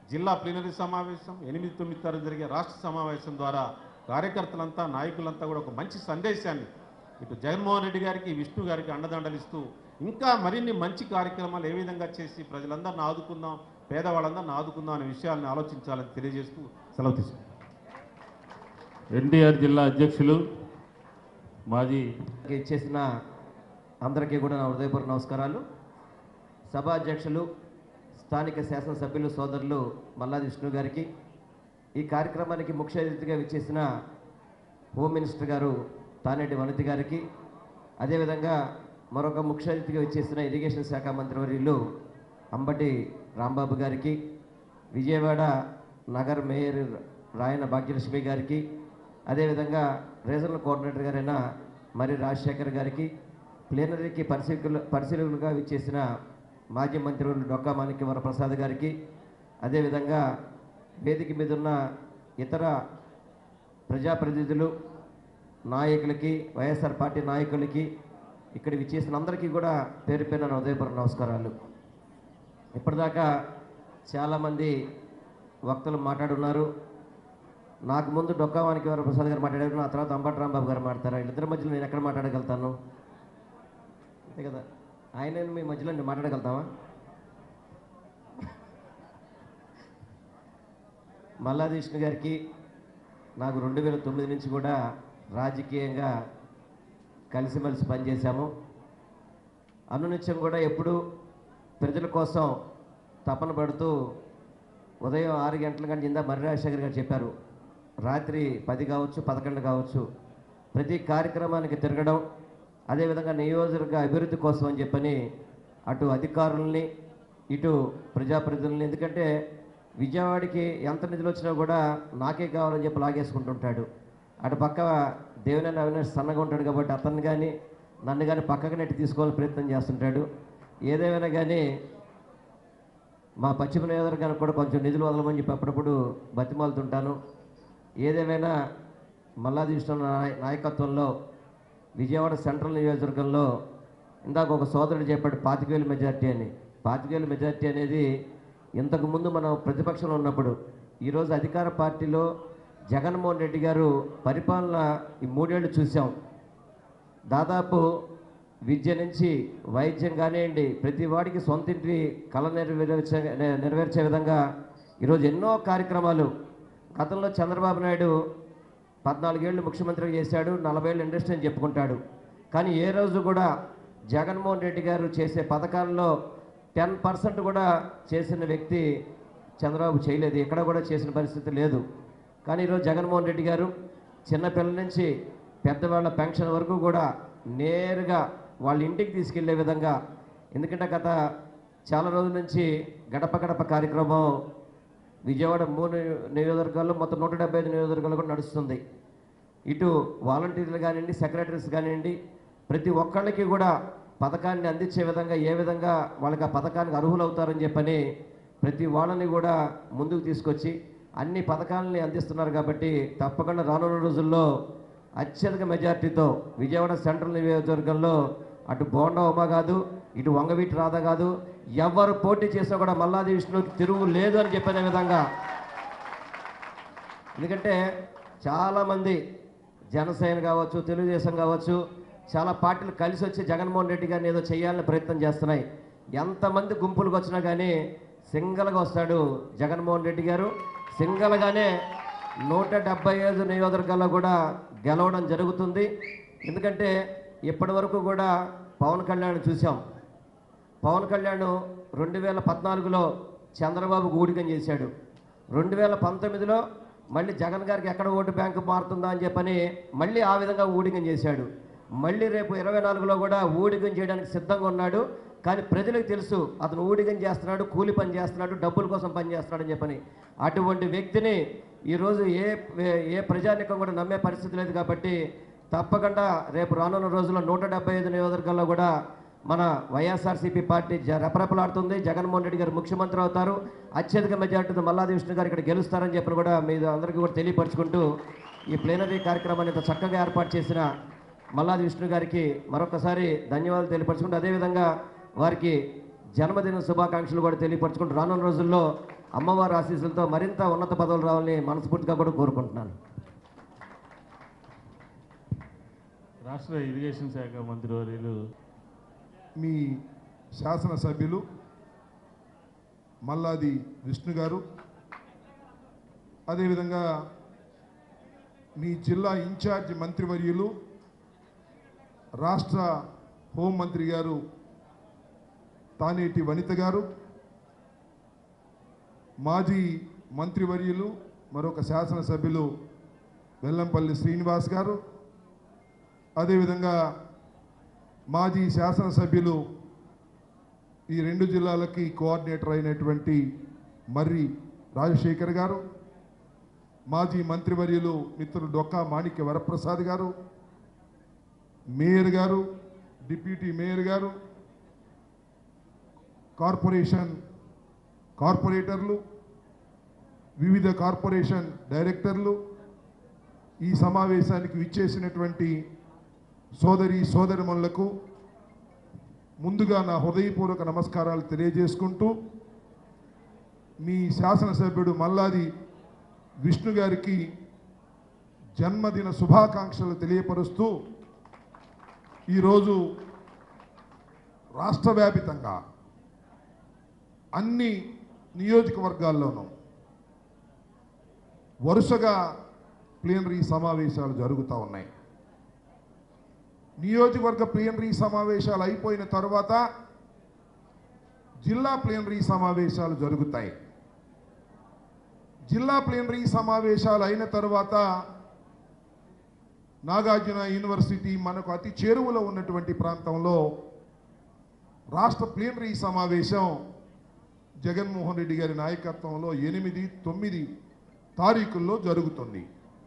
జిల్లా ప్లీనరీ సమావేశం ఎనిమిది తొమ్మిది తారీఖు జరిగే రాష్ట్ర సమావేశం ద్వారా కార్యకర్తలంతా నాయకులంతా కూడా ఒక మంచి సందేశాన్ని ఇటు జగన్మోహన్ రెడ్డి గారికి విష్ణు గారికి అండదండలు ఇస్తూ ఇంకా మరిన్ని మంచి కార్యక్రమాలు ఏ విధంగా చేసి ప్రజలందరిని ఆదుకుందాం పేదవాళ్ళందరిని ఆదుకుందాం అనే విషయాలను ఆలోచించాలని తెలియజేస్తూ సెలవు తీసుకుంటాం ఎన్టీఆర్ జిల్లా అధ్యక్షులు మాజీ చేసిన అందరికీ కూడా నా హృదయపూర్వక నమస్కారాలు సభాధ్యక్షులు స్థానిక శాసనసభ్యులు సోదరులు మల్లాది విష్ణు గారికి ఈ కార్యక్రమానికి ముఖ్య అతిథిగా విచ్చేసిన హోమ్ మినిస్టర్ గారు తానేటి వనితి గారికి అదేవిధంగా మరొక ముఖ్య అతిథిగా విచ్చేసిన ఇరిగేషన్ శాఖ మంత్రివర్యులు అంబటి రాంబాబు గారికి విజయవాడ నగర్ మేయర్ రాయన భాగ్యలక్ష్మి గారికి అదేవిధంగా రీజనల్ కోఆర్డినేటర్ గారైన మరి రాజశేఖర్ గారికి ప్లేనరీకి పరిశీలకులు పరిశీలకులుగా విచ్చేసిన మాజీ మంత్రులు డొక్కా మాణిక్య వరప్రసాద్ గారికి అదేవిధంగా వేదిక మీద ఉన్న ఇతర ప్రజాప్రతినిధులు నాయకులకి వైఎస్ఆర్ పార్టీ నాయకులకి ఇక్కడ విచ్చేసిన అందరికీ కూడా పేరు పేరున నా ఉదయపూర్వ నమస్కారాలు ఇప్పటిదాకా చాలామంది వక్తలు మాట్లాడున్నారు నాకు ముందు డొక్కావానికి వారు ప్రసాద్ గారు మాట్లాడారు నా తర్వాత అంబటి రాంబాబు గారు మాట్లాడతారు వీళ్ళిద్దరి మధ్యలో నేను ఎక్కడ మాట్లాడగలుగుతాను అంతే కదా ఆయన మీ మధ్యలో నేను మాట్లాడగలుగుతామా మల్లాది విష్ణు గారికి నాకు రెండు వేల తొమ్మిది నుంచి కూడా రాజకీయంగా కలిసిమెలిసి పనిచేశాము అనునిత్యం కూడా ఎప్పుడు ప్రజల కోసం తపన పడుతూ ఉదయం ఆరు గంటల కంటే ఇందా మర్రి రాజశేఖర్ గారు చెప్పారు రాత్రి పది కావచ్చు పదకొండు కావచ్చు ప్రతి కార్యక్రమానికి తిరగడం అదేవిధంగా నియోజకవర్గ అభివృద్ధి కోసం అని చెప్పని అటు అధికారుల్ని ఇటు ప్రజాప్రతినిధుల్ని ఎందుకంటే విజయవాడకి ఎంత నిధులు వచ్చినా కూడా నాకే కావాలని చెప్పి లాగేసుకుంటుంటాడు అటు పక్క దేవినేని అవినాష్ సన్నగా ఉంటాడు కాబట్టి అతన్ని కానీ నన్ను కానీ పక్కకు నెట్టి తీసుకోవాలని ప్రయత్నం చేస్తుంటాడు ఏదేమైనా కానీ మా పశ్చిమ నియోజకవర్గానికి కూడా కొంచెం నిధులు వదలమని చెప్పి అప్పుడప్పుడు బతిమాలుతుంటాను ఏదేమైనా మల్లాది విష్ణు నాయ నాయకత్వంలో విజయవాడ సెంట్రల్ నియోజకవర్గంలో ఇందాక ఒక సోదరుడు చెప్పాడు పాతికేలు మెజార్టీ అని పాతికేలు మెజార్టీ అనేది ఇంతకుముందు మనం ప్రతిపక్షంలో ఉన్నప్పుడు ఈరోజు అధికార పార్టీలో జగన్మోహన్ రెడ్డి గారు పరిపాలన ఈ మూడేళ్ళు చూసాం దాదాపు విద్య నుంచి వైద్యం కానివ్వండి ప్రతి వాడికి సొంత ఇంటి కళ నెరవేర్చే నెరవేర్చే విధంగా ఈరోజు ఎన్నో కార్యక్రమాలు గతంలో చంద్రబాబు నాయుడు పద్నాలుగేళ్ళు ముఖ్యమంత్రిగా చేశాడు నలభై ఏళ్ళు ఇండస్ట్రీ అని చెప్పుకుంటాడు కానీ ఏ రోజు కూడా జగన్మోహన్ రెడ్డి గారు చేసే పథకాల్లో టెన్ పర్సెంట్ కూడా చేసిన వ్యక్తి చంద్రబాబు చేయలేదు ఎక్కడ కూడా చేసిన పరిస్థితి లేదు కానీ ఈరోజు జగన్మోహన్ రెడ్డి గారు చిన్నపిల్లల నుంచి పెద్దవాళ్ళ పెన్షన్ వరకు కూడా నేరుగా వాళ్ళ ఇంటికి తీసుకెళ్లే విధంగా ఎందుకంటే గత చాలా రోజుల నుంచి గడప గడప కార్యక్రమం విజయవాడ మూడు నియోజకవర్గాల్లో మొత్తం నూట డెబ్బై ఐదు నియోజకవర్గాలు కూడా నడుస్తుంది ఇటు వాలంటీర్లు కానివ్వండి సెక్రటరీస్ కానివ్వండి ప్రతి ఒక్కళ్ళకి కూడా పథకాన్ని అందించే విధంగా ఏ విధంగా వాళ్ళకి ఆ పథకానికి అర్హులవుతారని చెప్పని ప్రతి వాళ్ళని కూడా ముందుకు తీసుకొచ్చి అన్ని పథకాలని అందిస్తున్నారు కాబట్టి తప్పకుండా రానున్న రోజుల్లో అత్యధిక మెజార్టీతో విజయవాడ సెంట్రల్ నియోజకవర్గంలో అటు బోండా ఉమా కాదు ఇటు వంగవీటి రాధ కాదు ఎవరు పోటీ చేసినా కూడా మల్లాది విష్ణుకి తిరుగు లేదు అని చెప్పిన విధంగా ఎందుకంటే చాలామంది జనసేన కావచ్చు తెలుగుదేశం కావచ్చు చాలా పార్టీలు కలిసి వచ్చి జగన్మోహన్ రెడ్డి గారిని ఏదో చేయాలని ప్రయత్నం చేస్తున్నాయి ఎంతమంది గుంపులకు వచ్చినా కానీ సింగల్గా వస్తాడు జగన్మోహన్ రెడ్డి గారు సింగల్గానే నూట డెబ్బై ఐదు నియోజకవర్గాల్లో కూడా గెలవడం జరుగుతుంది ఎందుకంటే ఇప్పటి వరకు కూడా పవన్ కళ్యాణ్ చూసాం పవన్ కళ్యాణ్ రెండు వేల పద్నాలుగులో చంద్రబాబుకు ఊడికం చేశాడు రెండు వేల పంతొమ్మిదిలో మళ్ళీ జగన్ గారికి ఎక్కడ ఓటు బ్యాంకు మారుతుందా అని చెప్పని మళ్ళీ ఆ విధంగా ఊడికం చేశాడు మళ్ళీ రేపు ఇరవై నాలుగులో కూడా ఊడికం చేయడానికి సిద్ధంగా ఉన్నాడు కానీ ప్రజలకు తెలుసు అతను ఊడికం చేస్తున్నాడు కూలి పని చేస్తున్నాడు డబ్బుల కోసం పని చేస్తున్నాడు అని చెప్పని అటువంటి వ్యక్తిని ఈరోజు ఏ ఏ ప్రజానికం కూడా నమ్మే పరిస్థితి లేదు కాబట్టి తప్పకుండా రేపు రానున్న రోజుల్లో నూట డెబ్బై ఐదు నియోజకవర్గాల్లో కూడా మన వైఎస్ఆర్సీపీ పార్టీ జ రెపరెపలాడుతుంది జగన్మోహన్ రెడ్డి గారు ముఖ్యమంత్రి అవుతారు అత్యధిక మెజార్టీతో మల్లాది విష్ణు గారు ఇక్కడ గెలుస్తారని చెప్పి కూడా మీ అందరికీ కూడా తెలియపరుచుకుంటూ ఈ ప్లేనరీ కార్యక్రమాన్ని ఇంత చక్కగా ఏర్పాటు చేసిన మల్లాది విష్ణు గారికి మరొకసారి ధన్యవాదాలు తెలియపరచుకుంటూ అదేవిధంగా వారికి జన్మదిన శుభాకాంక్షలు కూడా తెలియపరచుకుంటూ రానున్న రోజుల్లో అమ్మవారి ఆశీస్సులతో మరింత ఉన్నత పదవులు రావాలని మనస్ఫూర్తిగా కూడా కోరుకుంటున్నాను రాష్ట్ర ఇరిగేషన్ శాఖ మంత్రివర్యులు మీ శాసనసభ్యులు మల్లాది విష్ణు గారు అదేవిధంగా మీ జిల్లా ఇన్ఛార్జ్ మంత్రివర్యులు రాష్ట్ర హోంమంత్రి గారు తానేటి వనిత గారు మాజీ మంత్రివర్యులు మరొక శాసనసభ్యులు వెల్లంపల్లి శ్రీనివాస్ గారు అదేవిధంగా మాజీ శాసనసభ్యులు ఈ రెండు జిల్లాలకి కోఆర్డినేటర్ అయినటువంటి మర్రి రాజశేఖర్ గారు మాజీ మంత్రివర్యులు మిత్రులు డొక్కా మాణిక్య వరప్రసాద్ గారు మేయర్ గారు డిప్యూటీ మేయర్ గారు కార్పొరేషన్ కార్పొరేటర్లు వివిధ కార్పొరేషన్ డైరెక్టర్లు ఈ సమావేశానికి విచ్చేసినటువంటి సోదరి సోదరిమణులకు ముందుగా నా హృదయపూర్వక నమస్కారాలు తెలియజేసుకుంటూ మీ శాసనసభ్యుడు మల్లాది విష్ణు గారికి జన్మదిన శుభాకాంక్షలు తెలియపరుస్తూ ఈరోజు రాష్ట్ర వ్యాపితంగా అన్ని నియోజకవర్గాల్లోనూ వరుసగా ప్లీనరీ సమావేశాలు జరుగుతూ ఉన్నాయి నియోజకవర్గ ప్లీనరీ సమావేశాలు అయిపోయిన తర్వాత జిల్లా ప్లీనరీ సమావేశాలు జరుగుతాయి జిల్లా ప్లీనరీ సమావేశాలు అయిన తర్వాత నాగార్జున యూనివర్సిటీ మనకు అతి చేరువలో ఉన్నటువంటి ప్రాంతంలో రాష్ట్ర ప్లీనరీ సమావేశం జగన్మోహన్ రెడ్డి గారి నాయకత్వంలో ఎనిమిది తొమ్మిది తారీఖుల్లో జరుగుతుంది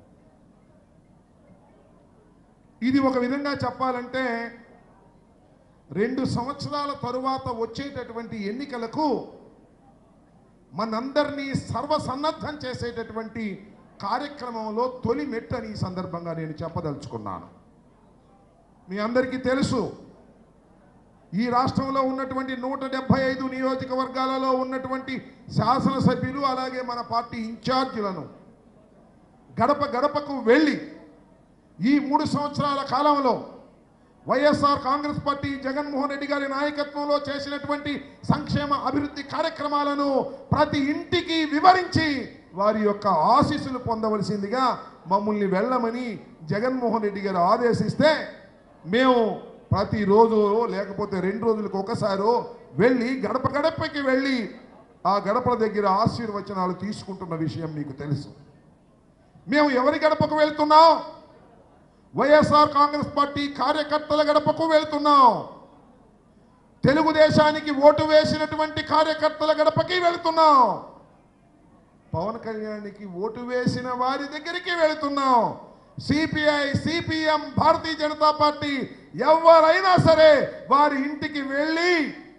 ఇది ఒక విధంగా చెప్పాలంటే రెండు సంవత్సరాల తరువాత వచ్చేటటువంటి ఎన్నికలకు మనందరినీ సర్వసన్నద్ధం చేసేటటువంటి కార్యక్రమంలో తొలి మెట్టు అని ఈ సందర్భంగా నేను చెప్పదలుచుకున్నాను మీ అందరికీ తెలుసు ఈ రాష్ట్రంలో ఉన్నటువంటి నూట డెబ్బై ఐదు నియోజకవర్గాలలో ఉన్నటువంటి శాసనసభ్యులు అలాగే మన పార్టీ ఇన్ఛార్జీలను గడప గడపకు వెళ్ళి ఈ మూడు సంవత్సరాల కాలంలో వైఎస్ఆర్ కాంగ్రెస్ పార్టీ జగన్మోహన్ రెడ్డి గారి నాయకత్వంలో చేసినటువంటి సంక్షేమ అభివృద్ధి కార్యక్రమాలను ప్రతి ఇంటికి వివరించి వారి యొక్క ఆశీస్సులు పొందవలసిందిగా మమ్మల్ని వెళ్ళమని జగన్మోహన్ రెడ్డి గారు ఆదేశిస్తే మేము ప్రతిరోజు లేకపోతే రెండు రోజులకు ఒకసారి వెళ్ళి గడప గడపకి వెళ్ళి ఆ గడపల దగ్గర ఆశీర్వచనాలు తీసుకుంటున్న విషయం మీకు తెలుసు మేము ఎవరి గడపకు వెళ్తున్నాం వైఎస్ఆర్ కాంగ్రెస్ పార్టీ కార్యకర్తల గడపకు వెళ్తున్నాం తెలుగుదేశానికి ఓటు వేసినటువంటి కార్యకర్తల గడపకి వెళ్తున్నాం పవన్ కళ్యాణ్కి ఓటు వేసిన వారి దగ్గరికి వెళుతున్నాం CPI CPM Bharatiya Janata party ఎవరైనా సరే వారి ఇంటికి వెళ్ళి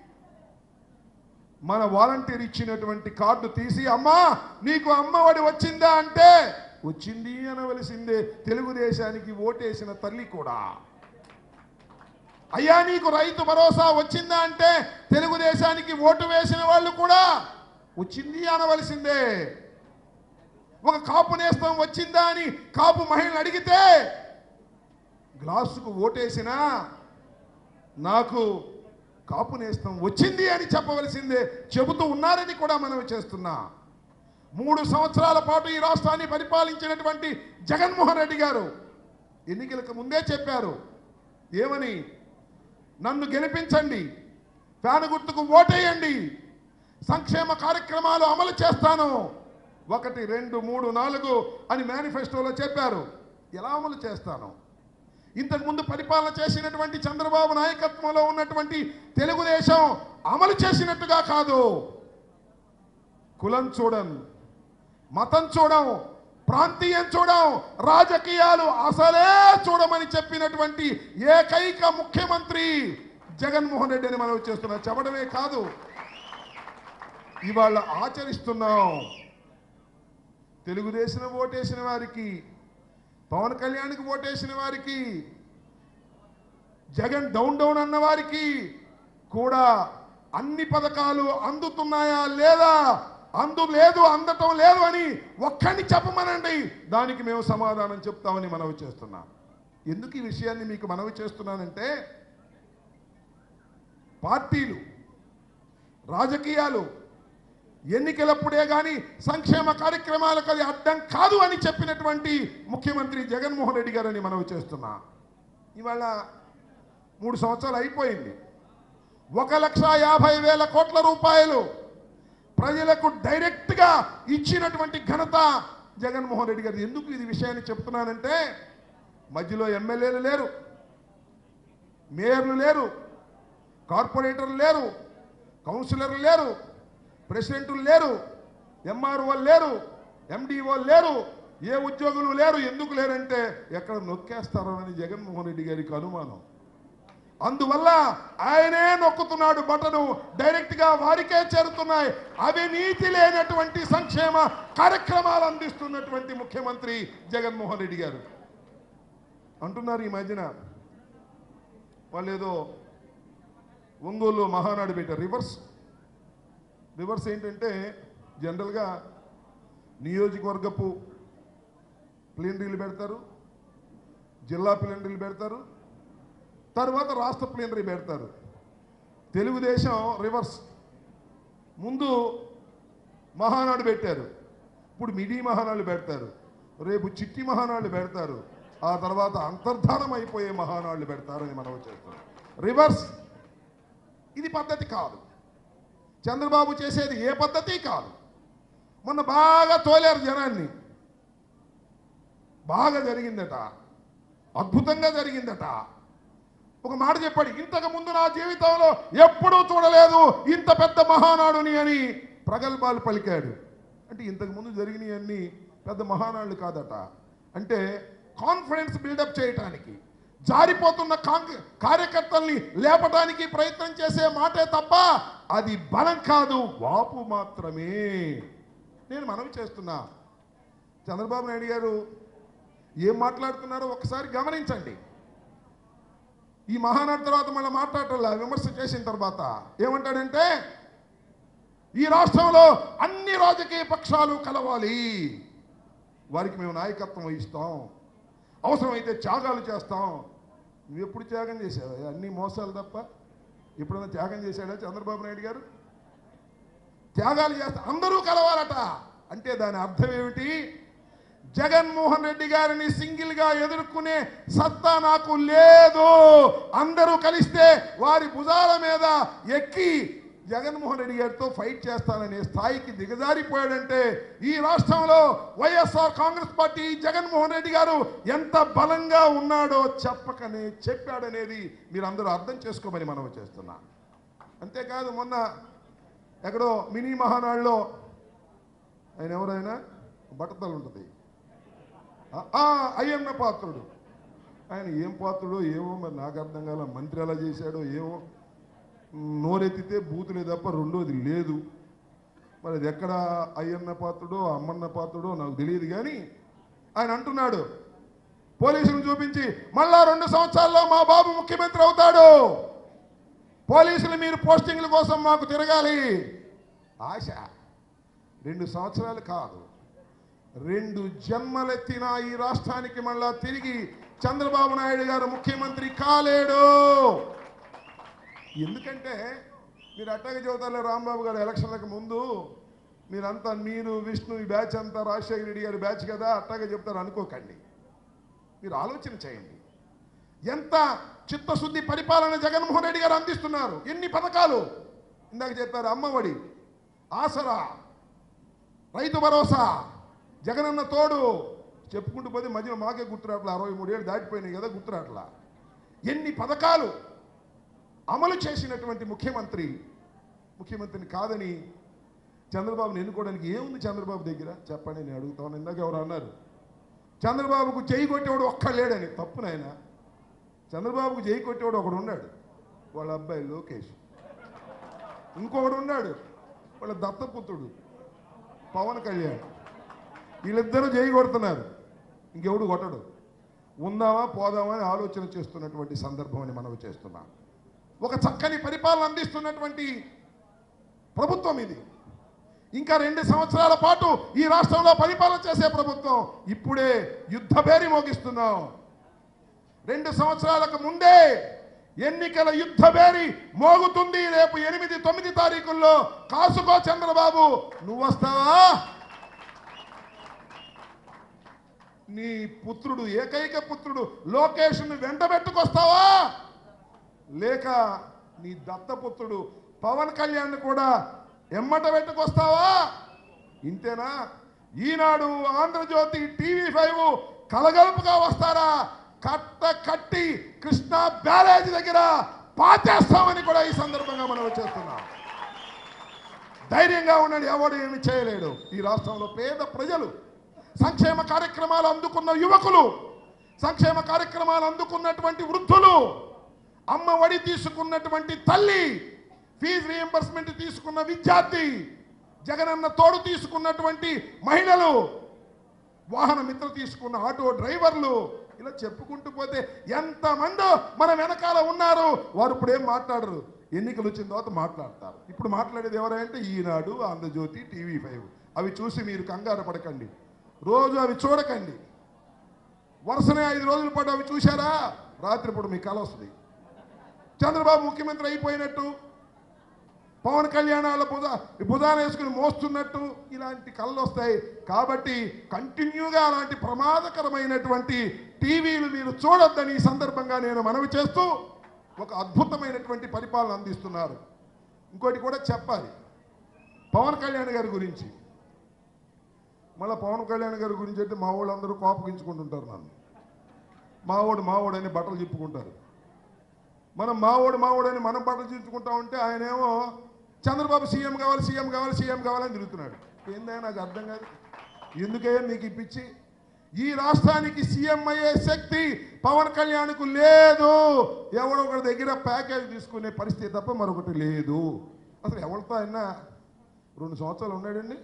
మన వాలంటీర్ ఇచ్చినటువంటి కార్డు తీసి అమ్మా నీకు అమ్మఒడి వచ్చిందా అంటే వచ్చింది అనవలసిందే తెలుగుదేశానికి ఓటేసిన తల్లి కూడా అయ్యా నీకు రైతు భరోసా వచ్చిందా అంటే తెలుగుదేశానికి ఓటు వేసిన వాళ్ళు కూడా వచ్చింది అనవలసిందే ఒక కాపు నేస్తం వచ్చిందా అని కాపు మహిళను అడిగితే గ్లాసుకు ఓటేసినా నాకు కాపు నేస్తం వచ్చింది అని చెప్పవలసిందే చెబుతూ ఉన్నారని కూడా మనం చేస్తున్నా మూడు సంవత్సరాల పాటు ఈ రాష్ట్రాన్ని పరిపాలించినటువంటి జగన్మోహన్ రెడ్డి గారు ఎన్నికలకు ముందే చెప్పారు ఏమని నన్ను గెలిపించండి ఫ్యాన్ గుర్తుకు ఓటేయండి సంక్షేమ కార్యక్రమాలు అమలు చేస్తాను ఒకటి రెండు మూడు నాలుగు అని మేనిఫెస్టోలో చెప్పారు ఎలా అమలు చేస్తాను ఇంతకుముందు పరిపాలన చేసినటువంటి చంద్రబాబు నాయకత్వంలో ఉన్నటువంటి తెలుగుదేశం అమలు చేసినట్టుగా కాదు కులం చూడం మతం చూడం ప్రాంతీయం చూడం రాజకీయాలు అసలే చూడమని చెప్పినటువంటి ఏకైక ముఖ్యమంత్రి జగన్మోహన్ రెడ్డి అని మనం చేస్తున్నాం చెప్పడమే కాదు ఇవాళ ఆచరిస్తున్నాం తెలుగుదేశం ఓటేసిన వారికి పవన్ కళ్యాణ్కి ఓటేసిన వారికి జగన్ డౌన్ డౌన్ అన్న వారికి కూడా అన్ని పథకాలు అందుతున్నాయా లేదా అందు లేదు అందటం లేదు అని ఒక్కడిని చెప్పమనండి దానికి మేము సమాధానం చెప్తామని మనవి చేస్తున్నాం ఎందుకు ఈ విషయాన్ని మీకు మనవి చేస్తున్నానంటే పార్టీలు రాజకీయాలు ఎన్నికలప్పుడే కానీ సంక్షేమ కార్యక్రమాలకు అది అడ్డం కాదు అని చెప్పినటువంటి ముఖ్యమంత్రి జగన్మోహన్ రెడ్డి గారని మనవి చేస్తున్నా ఇవాళ మూడు సంవత్సరాలు అయిపోయింది ఒక లక్ష యాభై వేల కోట్ల రూపాయలు ప్రజలకు డైరెక్ట్గా ఇచ్చినటువంటి ఘనత జగన్మోహన్ రెడ్డి గారు ఎందుకు ఇది విషయాన్ని చెప్తున్నానంటే మధ్యలో ఎమ్మెల్యేలు లేరు మేయర్లు లేరు కార్పొరేటర్లు లేరు కౌన్సిలర్లు లేరు ప్రెసిడెంట్లు లేరు ఎంఆర్ఓ లేరు ఎండిఓ లేరు ఏ ఉద్యోగులు లేరు ఎందుకు లేరంటే ఎక్కడ నొక్కేస్తారో అని జగన్మోహన్ రెడ్డి గారికి అనుమానం అందువల్ల ఆయనే నొక్కుతున్నాడు బటను డైరెక్ట్ గా వారికే చేరుతున్నాయి అవినీతి లేనటువంటి సంక్షేమ కార్యక్రమాలు అందిస్తున్నటువంటి ముఖ్యమంత్రి జగన్మోహన్ రెడ్డి గారు అంటున్నారు ఈ మధ్యన వాళ్ళు ఏదో ఒంగోలు మహానాడు పెట్టారు రివర్స్ రివర్స్ ఏంటంటే జనరల్గా నియోజకవర్గపు ప్లేనరీలు పెడతారు జిల్లా ప్లేనరీలు పెడతారు తర్వాత రాష్ట్ర ప్లేనరీ పెడతారు తెలుగుదేశం రివర్స్ ముందు మహానాడు పెట్టారు ఇప్పుడు మినీ మహానాడు పెడతారు రేపు చిట్టి మహానాడు పెడతారు ఆ తర్వాత అంతర్ధానం అయిపోయే మహానాళ్ళు పెడతారని మనం చేస్తాం రివర్స్ ఇది పద్ధతి కాదు చంద్రబాబు చేసేది ఏ పద్ధతి కాదు మొన్న బాగా తోలారు జనాన్ని బాగా జరిగిందట అద్భుతంగా జరిగిందట ఒక మాట చెప్పాడు ఇంతకు ముందు నా జీవితంలో ఎప్పుడూ చూడలేదు ఇంత పెద్ద మహానాడుని అని ప్రగల్భాలు పలికాడు అంటే ఇంతకు ముందు జరిగినవన్నీ పెద్ద మహానాళ్ళు కాదట అంటే కాన్ఫిడెన్స్ బిల్డప్ చేయటానికి జారిపోతున్న కాంగ్ కార్యకర్తల్ని లేపడానికి ప్రయత్నం చేసే మాటే తప్ప అది బలం కాదు వాపు మాత్రమే నేను మనవి చేస్తున్నా చంద్రబాబు నాయుడు గారు ఏం మాట్లాడుతున్నారో ఒకసారి గమనించండి ఈ మహానాడు తర్వాత మళ్ళీ మాట్లాడటంలా విమర్శ చేసిన తర్వాత ఏమంటాడంటే ఈ రాష్ట్రంలో అన్ని రాజకీయ పక్షాలు కలవాలి వారికి మేము నాయకత్వం వహిస్తాం అవసరమైతే త్యాగాలు చేస్తాం నువ్వు ఎప్పుడు త్యాగం చేసావు అన్ని మోసాలు తప్ప ఎప్పుడైనా త్యాగం చేశాడా చంద్రబాబు నాయుడు గారు త్యాగాలు చేస్తా అందరూ కలవాలట అంటే దాని అర్థం ఏమిటి జగన్మోహన్ రెడ్డి గారిని సింగిల్ గా ఎదుర్కొనే సత్తా నాకు లేదు అందరూ కలిస్తే వారి భుజాల మీద ఎక్కి జగన్మోహన్ రెడ్డి గారితో ఫైట్ చేస్తాననే స్థాయికి దిగజారిపోయాడంటే ఈ రాష్ట్రంలో వైఎస్ఆర్ కాంగ్రెస్ పార్టీ జగన్మోహన్ రెడ్డి గారు ఎంత బలంగా ఉన్నాడో చెప్పకనే చెప్పాడనేది మీరు అందరూ అర్థం చేసుకోమని మనం చేస్తున్నా అంతేకాదు మొన్న ఎక్కడో మినీ మహానాడులో ఆయన ఎవరైనా బట్టతలు ఉంటుంది ఆ- ఆ అయ్యన్న పాత్రుడు ఆయన ఏం పాత్రుడో ఏమో మరి నాకు అర్థం కాల మంత్రి ఎలా చేశాడో ఏమో నోరెత్తితే బూతులే తప్ప రెండోది లేదు మరి అది ఎక్కడ అయ్యన్న పాత్రుడో అమ్మన్న పాత్రుడో నాకు తెలియదు కానీ ఆయన అంటున్నాడు పోలీసులు చూపించి మళ్ళా రెండు సంవత్సరాల్లో మా బాబు ముఖ్యమంత్రి అవుతాడు పోలీసులు మీరు పోస్టింగ్ల కోసం మాకు తిరగాలి ఆశ రెండు సంవత్సరాలు కాదు రెండు జన్మలెత్తిన ఈ రాష్ట్రానికి మళ్ళా తిరిగి చంద్రబాబు నాయుడు గారు ముఖ్యమంత్రి కాలేడు ఎందుకంటే మీరు అట్టాగే చెబుతారు రాంబాబు గారు ఎలక్షన్లకు ముందు మీరంతా మీరు విష్ణు ఈ బ్యాచ్ అంతా రాజశేఖర రెడ్డి గారి బ్యాచ్ కదా అట్టాగే చెప్తారు అనుకోకండి మీరు ఆలోచన చేయండి ఎంత చిత్తశుద్ధి పరిపాలన జగన్మోహన్ రెడ్డి గారు అందిస్తున్నారు ఎన్ని పథకాలు ఇందాక చెప్పారు అమ్మఒడి ఆసరా రైతు భరోసా జగనన్న తోడు చెప్పుకుంటూ పోతే మధ్యలో మాకే గుర్తురాట్లా అరవై మూడేళ్ళు దాటిపోయినాయి కదా గుర్తురాట్లా ఎన్ని పథకాలు అమలు చేసినటువంటి ముఖ్యమంత్రి ముఖ్యమంత్రిని కాదని చంద్రబాబుని ఎన్నుకోవడానికి ఏముంది చంద్రబాబు దగ్గర చెప్పండి నేను అడుగుతాను ఇందాక ఎవరు అన్నారు చంద్రబాబుకు జై కొట్టేవాడు ఒక్క లేడని తప్పు నాయన చంద్రబాబుకు జై కొట్టేవాడు ఒకడు ఉన్నాడు వాళ్ళ అబ్బాయి లోకేష్ ఇంకొకడు ఉన్నాడు వాళ్ళ దత్తపుత్రుడు పవన్ కళ్యాణ్ వీళ్ళిద్దరూ జై కొడుతున్నారు ఇంకెవడు కొట్టడు ఉందామా పోదామా అని ఆలోచన చేస్తున్నటువంటి సందర్భం అని మనం చేస్తున్నాం ఒక చక్కని పరిపాలన అందిస్తున్నటువంటి ప్రభుత్వం ఇది ఇంకా రెండు సంవత్సరాల పాటు ఈ రాష్ట్రంలో పరిపాలన చేసే ప్రభుత్వం ఇప్పుడే యుద్ధ బేరి మోగిస్తున్నాం రెండు సంవత్సరాలకు ముందే ఎన్నికల యుద్ధ బేరి మోగుతుంది రేపు ఎనిమిది తొమ్మిది తారీఖుల్లో కాసుకో చంద్రబాబు నువ్వు వస్తావా నీ పుత్రుడు ఏకైక పుత్రుడు లోకేష్ను వెంటబెట్టుకొస్తావా లేక నీ దత్తపుత్రుడు పవన్ కళ్యాణ్ కూడా ఎమ్మట పెట్టుకొస్తావా ఇంతేనా ఈనాడు ఆంధ్రజ్యోతి టీవీ ఫైవ్ కలగలుపుగా వస్తారా కట్ట కట్టి కృష్ణా బ్యారేజ్ దగ్గర పాచేస్తామని కూడా ఈ సందర్భంగా మనం చేస్తున్నాం ధైర్యంగా ఉండండి ఎవడు ఏమి చేయలేడు ఈ రాష్ట్రంలో పేద ప్రజలు సంక్షేమ కార్యక్రమాలు అందుకున్న యువకులు సంక్షేమ కార్యక్రమాలు అందుకున్నటువంటి వృద్ధులు అమ్మ ఒడి తీసుకున్నటువంటి తల్లి ఫీజు రియంబర్స్మెంట్ తీసుకున్న విద్యార్థి జగనన్న తోడు తీసుకున్నటువంటి మహిళలు వాహన మిత్ర తీసుకున్న ఆటో డ్రైవర్లు ఇలా చెప్పుకుంటూ పోతే ఎంతమందో మన వెనకాల ఉన్నారు వారు ఇప్పుడు ఏం మాట్లాడరు ఎన్నికలు వచ్చిన తర్వాత మాట్లాడతారు ఇప్పుడు మాట్లాడేది ఎవరంటే ఈనాడు ఆంధ్రజ్యోతి టీవీ ఫైవ్ అవి చూసి మీరు కంగారు పడకండి రోజు అవి చూడకండి వరుసనే ఐదు రోజుల పాటు అవి చూశారా రాత్రిపూట మీ కల వస్తుంది చంద్రబాబు ముఖ్యమంత్రి అయిపోయినట్టు పవన్ కళ్యాణ్ వాళ్ళ భుజ భుజాన వేసుకుని మోస్తున్నట్టు ఇలాంటి కళ్ళు వస్తాయి కాబట్టి కంటిన్యూగా అలాంటి ప్రమాదకరమైనటువంటి టీవీలు మీరు చూడొద్దని ఈ సందర్భంగా నేను మనవి చేస్తూ ఒక అద్భుతమైనటువంటి పరిపాలన అందిస్తున్నారు ఇంకోటి కూడా చెప్పాలి పవన్ కళ్యాణ్ గారి గురించి మళ్ళీ పవన్ కళ్యాణ్ గారి గురించి అంటే మా వాళ్ళందరూ కోపగించుకుంటుంటారు నన్ను మావోడు మావోడు అని బట్టలు చెప్పుకుంటారు మనం మావోడు మావోడు అని మనం బట్టలు చెప్పుకుంటా ఉంటే ఆయనేమో చంద్రబాబు సీఎం కావాలి సీఎం కావాలి సీఎం కావాలని తిరుగుతున్నాడు ఏందా నాకు అర్థం కాదు ఎందుకే మీకు ఇప్పించి ఈ రాష్ట్రానికి సీఎం అయ్యే శక్తి పవన్ కళ్యాణ్కు లేదు ఎవడో ఒకరి దగ్గర ప్యాకేజ్ తీసుకునే పరిస్థితి తప్ప మరొకటి లేదు అసలు ఎవరితో అయినా రెండు సంవత్సరాలు ఉన్నాడండి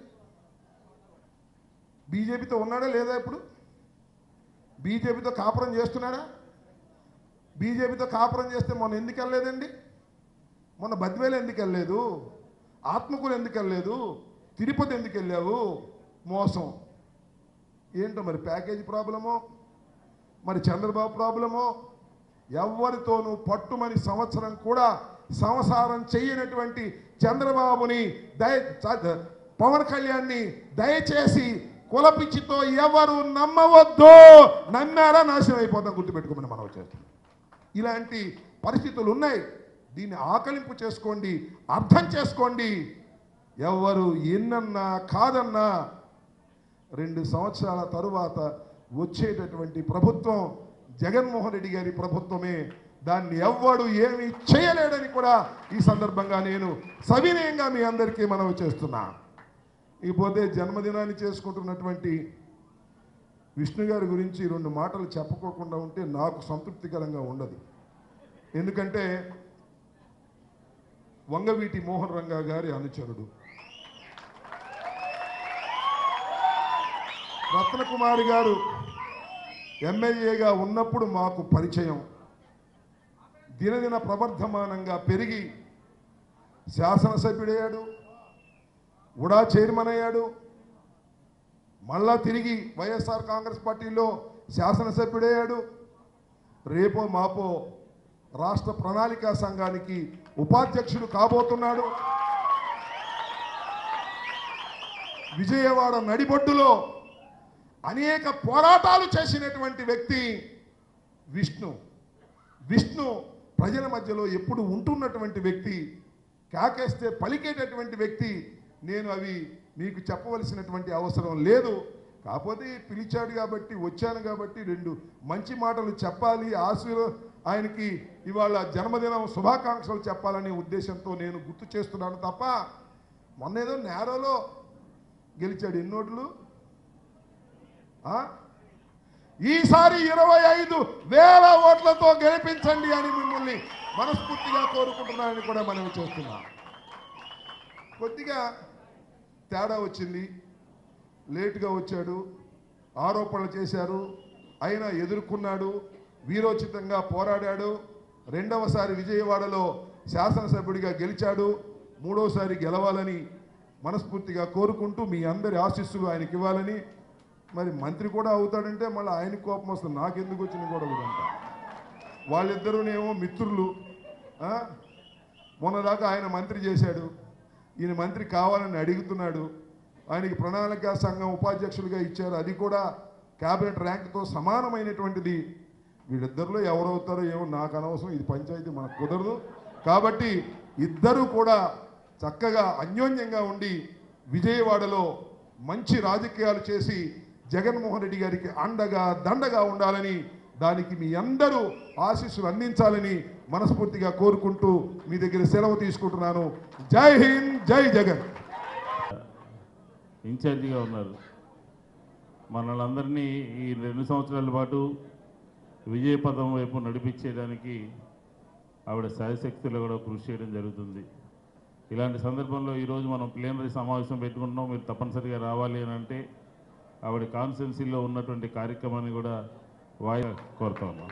బీజేపీతో ఉన్నాడా లేదా ఇప్పుడు బీజేపీతో కాపురం చేస్తున్నాడా బీజేపీతో కాపురం చేస్తే మొన్న ఎందుకు వెళ్ళలేదండి మొన్న బద్వేలు ఎందుకు వెళ్ళలేదు ఆత్మకూరు ఎందుకు వెళ్ళలేదు తిరుపతి ఎందుకు వెళ్ళావు మోసం ఏంటో మరి ప్యాకేజీ ప్రాబ్లమో మరి చంద్రబాబు ప్రాబ్లమో ఎవరితోనూ పట్టుమని సంవత్సరం కూడా సంసారం చేయనటువంటి చంద్రబాబుని దయ చ- పవన్ కళ్యాణ్ని దయచేసి కులపిచ్చితో ఎవరు నమ్మవద్దు నమ్మారా నాశనం అయిపోతాం గుర్తుపెట్టుకోమని మనం చేస్తాం ఇలాంటి పరిస్థితులు ఉన్నాయి దీన్ని ఆకలింపు చేసుకోండి అర్థం చేసుకోండి ఎవరు ఎన్నన్నా కాదన్నా రెండు సంవత్సరాల తరువాత వచ్చేటటువంటి ప్రభుత్వం జగన్మోహన్ రెడ్డి గారి ప్రభుత్వమే దాన్ని ఎవ్వడు ఏమీ చేయలేడని కూడా ఈ సందర్భంగా నేను సవినయంగా మీ అందరికీ మనవి చేస్తున్నా ఇకపోతే జన్మదినాన్ని చేసుకుంటున్నటువంటి విష్ణు గారి గురించి రెండు మాటలు చెప్పుకోకుండా ఉంటే నాకు సంతృప్తికరంగా ఉండదు ఎందుకంటే వంగవీటి మోహన్ రంగా గారి అనుచరుడు రత్నకుమారి గారు ఎమ్మెల్యేగా ఉన్నప్పుడు మాకు పరిచయం దినదిన ప్రవర్ధమానంగా పెరిగి శాసనసభ్యుడయ్యాడు ఉడా చైర్మన్ అయ్యాడు మళ్ళా తిరిగి వైఎస్ఆర్ కాంగ్రెస్ పార్టీలో శాసనసభ్యుడయ్యాడు రేపో మాపో రాష్ట్ర ప్రణాళికా సంఘానికి ఉపాధ్యక్షుడు కాబోతున్నాడు విజయవాడ నడిబొడ్డులో అనేక పోరాటాలు చేసినటువంటి వ్యక్తి విష్ణు విష్ణు ప్రజల మధ్యలో ఎప్పుడు ఉంటున్నటువంటి వ్యక్తి కాకేస్తే పలికేటటువంటి వ్యక్తి నేను అవి మీకు చెప్పవలసినటువంటి అవసరం లేదు కాకపోతే పిలిచాడు కాబట్టి వచ్చాను కాబట్టి రెండు మంచి మాటలు చెప్పాలి ఆశీర్ ఆయనకి ఇవాళ జన్మదినం శుభాకాంక్షలు చెప్పాలనే ఉద్దేశంతో నేను గుర్తు చేస్తున్నాను తప్ప మొన్న ఏదో నేరోలో గెలిచాడు ఎన్నోట్లు ఆ? ఈసారి ఇరవై ఐదు వేల ఓట్లతో గెలిపించండి అని మిమ్మల్ని మనస్ఫూర్తిగా కోరుకుంటున్నానని కూడా మనం చేస్తున్నాం కొద్దిగా తేడా వచ్చింది లేటుగా వచ్చాడు ఆరోపణలు చేశారు అయినా ఎదుర్కొన్నాడు వీరోచితంగా పోరాడాడు రెండవసారి విజయవాడలో శాసనసభ్యుడిగా గెలిచాడు మూడోసారి గెలవాలని మనస్ఫూర్తిగా కోరుకుంటూ మీ అందరి ఆశీస్సులు ఆయనకి ఇవ్వాలని మరి మంత్రి కూడా అవుతాడంటే మళ్ళీ ఆయనకి కోపం వస్తుంది నాకెందుకు వచ్చిన గొడవ ఇదంతా వాళ్ళిద్దరూనేమో మిత్రులు ఆ? మొన్నదాకా ఆయన మంత్రి చేశాడు ఈయన మంత్రి కావాలని అడుగుతున్నాడు ఆయనకి ప్రణాళిక సంఘం ఉపాధ్యక్షులుగా ఇచ్చారు అది కూడా క్యాబినెట్ ర్యాంక్తో సమానమైనటువంటిది వీళ్ళిద్దరిలో ఎవరవుతారో ఏమో నాకు అనవసరం ఇది పంచాయతీ మనకు కుదరదు కాబట్టి ఇద్దరూ కూడా చక్కగా అన్యోన్యంగా ఉండి విజయవాడలో మంచి రాజకీయాలు చేసి జగన్మోహన్ రెడ్డి గారికి అండగా దండగా ఉండాలని దానికి మీ అందరూ ఆశీస్సులు అందించాలని మనస్ఫూర్తిగా కోరుకుంటూ మీ దగ్గర సెలవు తీసుకుంటున్నాను జై హింద్ జై జగన్ ఇన్ఛార్జిగా ఉన్నారు మనలందరినీ ఈ రెండు సంవత్సరాల పాటు విజయపథం వైపు నడిపించేయడానికి ఆవిడ శాయశక్తిలో కూడా కృషి చేయడం జరుగుతుంది ఇలాంటి సందర్భంలో ఈరోజు మనం ప్లేనరీ సమావేశం పెట్టుకుంటున్నాం మీరు తప్పనిసరిగా రావాలి అని అంటే ఆవిడ కాన్స్టిట్యున్సీలో ఉన్నటువంటి కార్యక్రమాన్ని కూడా వాయిదా కోరుతా ఉన్నాం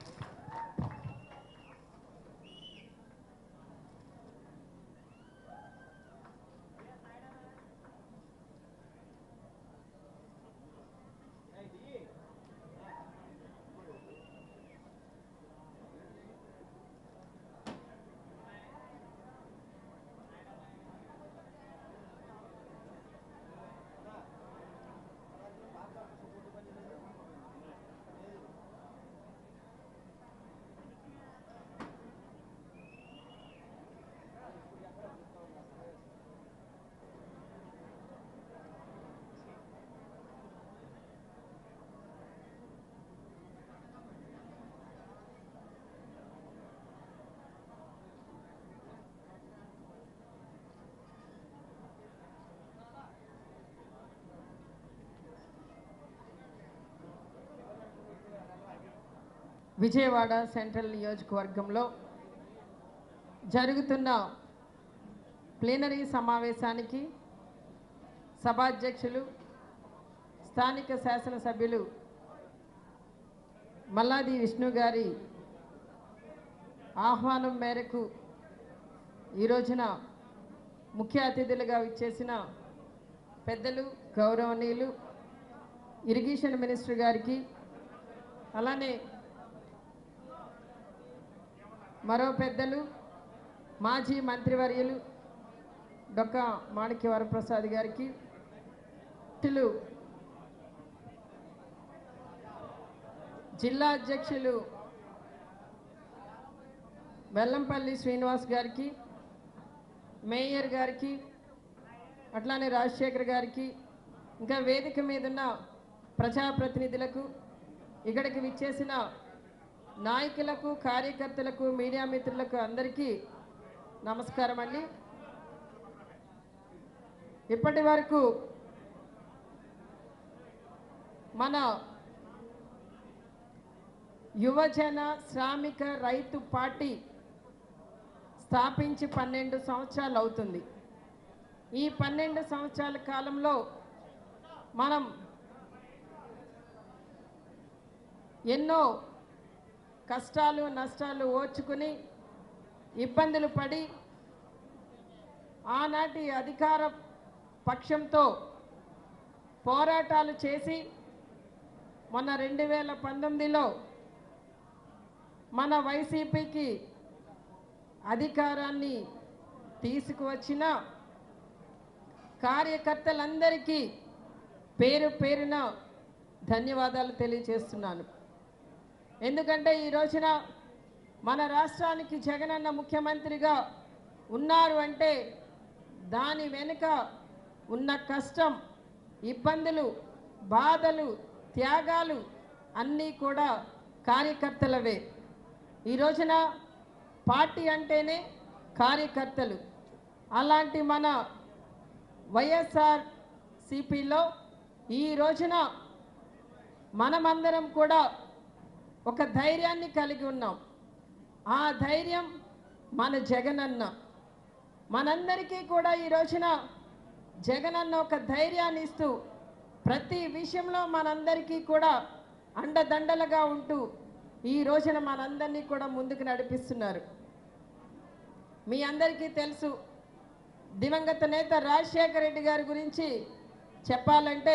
విజయవాడ సెంట్రల్ నియోజకవర్గంలో జరుగుతున్న ప్లీనరీ సమావేశానికి సభాధ్యక్షులు స్థానిక శాసనసభ్యులు మల్లాది విష్ణు గారి ఆహ్వానం మేరకు ఈ రోజున ముఖ్య అతిథులుగా విచ్చేసిన పెద్దలు గౌరవనీయులు ఇరిగేషన్ మినిస్టర్ గారికి అలానే మరో పెద్దలు మాజీ మంత్రివర్యులు డొక్క మాణిక్య వరప్రసాద్ గారికి టిలు జిల్లా అధ్యక్షులు వెల్లంపల్లి శ్రీనివాస్ గారికి మేయర్ గారికి అట్లానే రాజశేఖర్ గారికి ఇంకా వేదిక మీదున్న ప్రజాప్రతినిధులకు ఇక్కడికి విచ్చేసిన నాయకులకు కార్యకర్తలకు మీడియా మిత్రులకు అందరికీ నమస్కారం అండి ఇప్పటి వరకు మన యువజన శ్రామిక రైతు పార్టీ స్థాపించి పన్నెండు సంవత్సరాలు అవుతుంది ఈ పన్నెండు సంవత్సరాల కాలంలో మనం ఎన్నో కష్టాలు నష్టాలు ఓర్చుకుని ఇబ్బందులు పడి ఆనాటి అధికార పక్షంతో పోరాటాలు చేసి మొన్న రెండు వేల పంతొమ్మిదిలో మన వైసీపీకి అధికారాన్ని తీసుకువచ్చిన కార్యకర్తలందరికీ పేరు పేరున ధన్యవాదాలు తెలియజేస్తున్నాను ఎందుకంటే ఈ రోజున మన రాష్ట్రానికి జగనన్న ముఖ్యమంత్రిగా ఉన్నారు అంటే దాని వెనుక ఉన్న కష్టం ఇబ్బందులు బాధలు త్యాగాలు అన్నీ కూడా కార్యకర్తలవే ఈ రోజున పార్టీ అంటేనే కార్యకర్తలు అలాంటి మన వైఎస్ఆర్ సిపిలో ఈ రోజున మనమందరం కూడా ఒక ధైర్యాన్ని కలిగి ఉన్నాం ఆ ధైర్యం మన జగనన్న మనందరికీ కూడా ఈ రోజున జగనన్న ఒక ధైర్యాన్ని ఇస్తూ ప్రతి విషయంలో మనందరికీ కూడా అండదండలుగా ఉంటూ ఈ రోజున మనందరినీ కూడా ముందుకు నడిపిస్తున్నారు మీ అందరికీ తెలుసు దివంగత నేత రాజశేఖర రెడ్డి గారి గురించి చెప్పాలంటే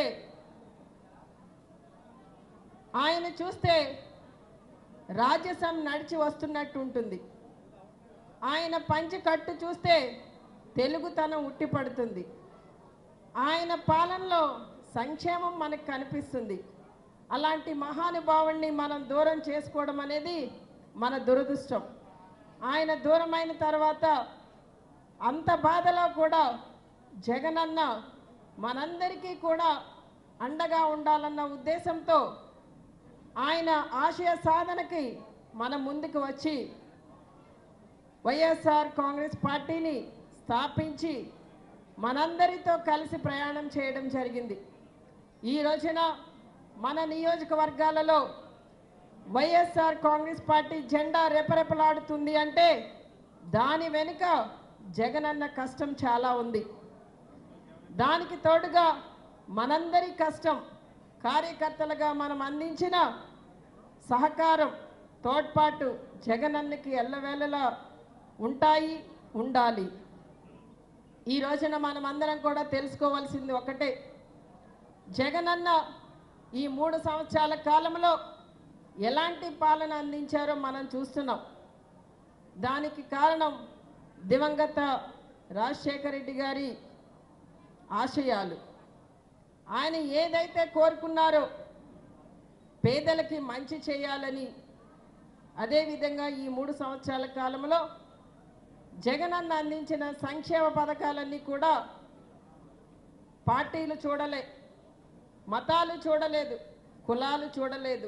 ఆయన చూస్తే రాజ్యసభ నడిచి వస్తున్నట్టు ఉంటుంది ఆయన పంచి కట్టు చూస్తే తెలుగుతనం ఉట్టిపడుతుంది ఆయన పాలనలో సంక్షేమం మనకు కనిపిస్తుంది అలాంటి మహానుభావుణ్ణి మనం దూరం చేసుకోవడం అనేది మన దురదృష్టం ఆయన దూరమైన తర్వాత అంత బాధలో కూడా జగనన్న మనందరికీ కూడా అండగా ఉండాలన్న ఉద్దేశంతో ఆయన ఆశయ సాధనకి మనం ముందుకు వచ్చి వైఎస్ఆర్ కాంగ్రెస్ పార్టీని స్థాపించి మనందరితో కలిసి ప్రయాణం చేయడం జరిగింది ఈ రోజున మన నియోజకవర్గాలలో వైఎస్ఆర్ కాంగ్రెస్ పార్టీ జెండా రెపరెపలాడుతుంది అంటే దాని వెనుక జగనన్న కష్టం చాలా ఉంది దానికి తోడుగా మనందరి కష్టం కార్యకర్తలుగా మనం అందించిన సహకారం తోడ్పాటు జగనన్నకి ఎల్లవేళలా ఉంటాయి ఉండాలి ఈ రోజున మనం అందరం కూడా తెలుసుకోవాల్సింది ఒకటే జగనన్న ఈ మూడు సంవత్సరాల కాలంలో ఎలాంటి పాలన అందించారో మనం చూస్తున్నాం దానికి కారణం దివంగత రాజశేఖర రెడ్డి గారి ఆశయాలు ఆయన ఏదైతే కోరుకున్నారో పేదలకి మంచి చేయాలని అదేవిధంగా ఈ మూడు సంవత్సరాల కాలంలో జగనన్న అందించిన సంక్షేమ పథకాలన్నీ కూడా పార్టీలు చూడలే మతాలు చూడలేదు కులాలు చూడలేదు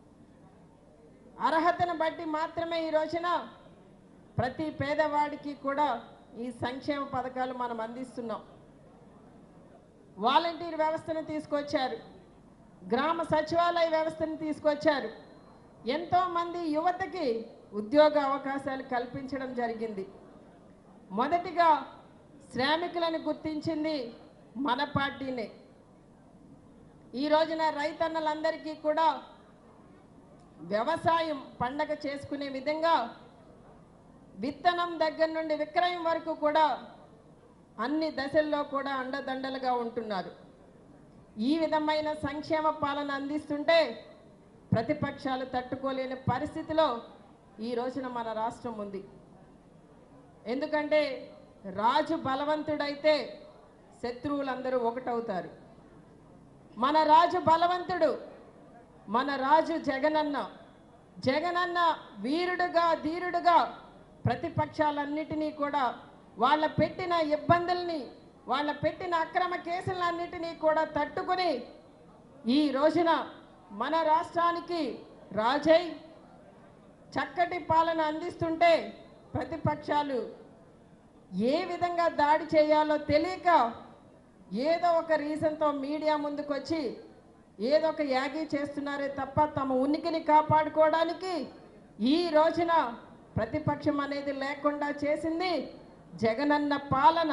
అర్హతను బట్టి మాత్రమే ఈ రోజున ప్రతి పేదవాడికి కూడా ఈ సంక్షేమ పథకాలు మనం అందిస్తున్నాం వాలంటీర్ వ్యవస్థను తీసుకొచ్చారు గ్రామ సచివాలయ వ్యవస్థను తీసుకొచ్చారు ఎంతోమంది యువతకి ఉద్యోగ అవకాశాలు కల్పించడం జరిగింది మొదటిగా శ్రామికులను గుర్తించింది మన పార్టీనే ఈ రోజున రైతన్నలందరికీ కూడా వ్యవసాయం పండగ చేసుకునే విధంగా విత్తనం దగ్గర నుండి విక్రయం వరకు కూడా అన్ని దశల్లో కూడా అండదండలుగా ఉంటున్నారు ఈ విధమైన సంక్షేమ పాలన అందిస్తుంటే ప్రతిపక్షాలు తట్టుకోలేని పరిస్థితిలో ఈ రోజున మన రాష్ట్రం ఉంది ఎందుకంటే రాజు బలవంతుడైతే శత్రువులందరూ ఒకటవుతారు మన రాజు బలవంతుడు మన రాజు జగనన్న జగనన్న వీరుడుగా ధీరుడుగా ప్రతిపక్షాలన్నిటినీ కూడా వాళ్ళ పెట్టిన ఇబ్బందుల్ని వాళ్ళ పెట్టిన అక్రమ కేసులన్నిటినీ కూడా తట్టుకుని ఈ రోజున మన రాష్ట్రానికి రాజై చక్కటి పాలన అందిస్తుంటే ప్రతిపక్షాలు ఏ విధంగా దాడి చేయాలో తెలియక ఏదో ఒక రీజన్తో మీడియా ముందుకు వచ్చి ఏదో ఒక యాగి చేస్తున్నారే తప్ప తమ ఉనికిని కాపాడుకోవడానికి ఈ రోజున ప్రతిపక్షం అనేది లేకుండా చేసింది జగనన్న పాలన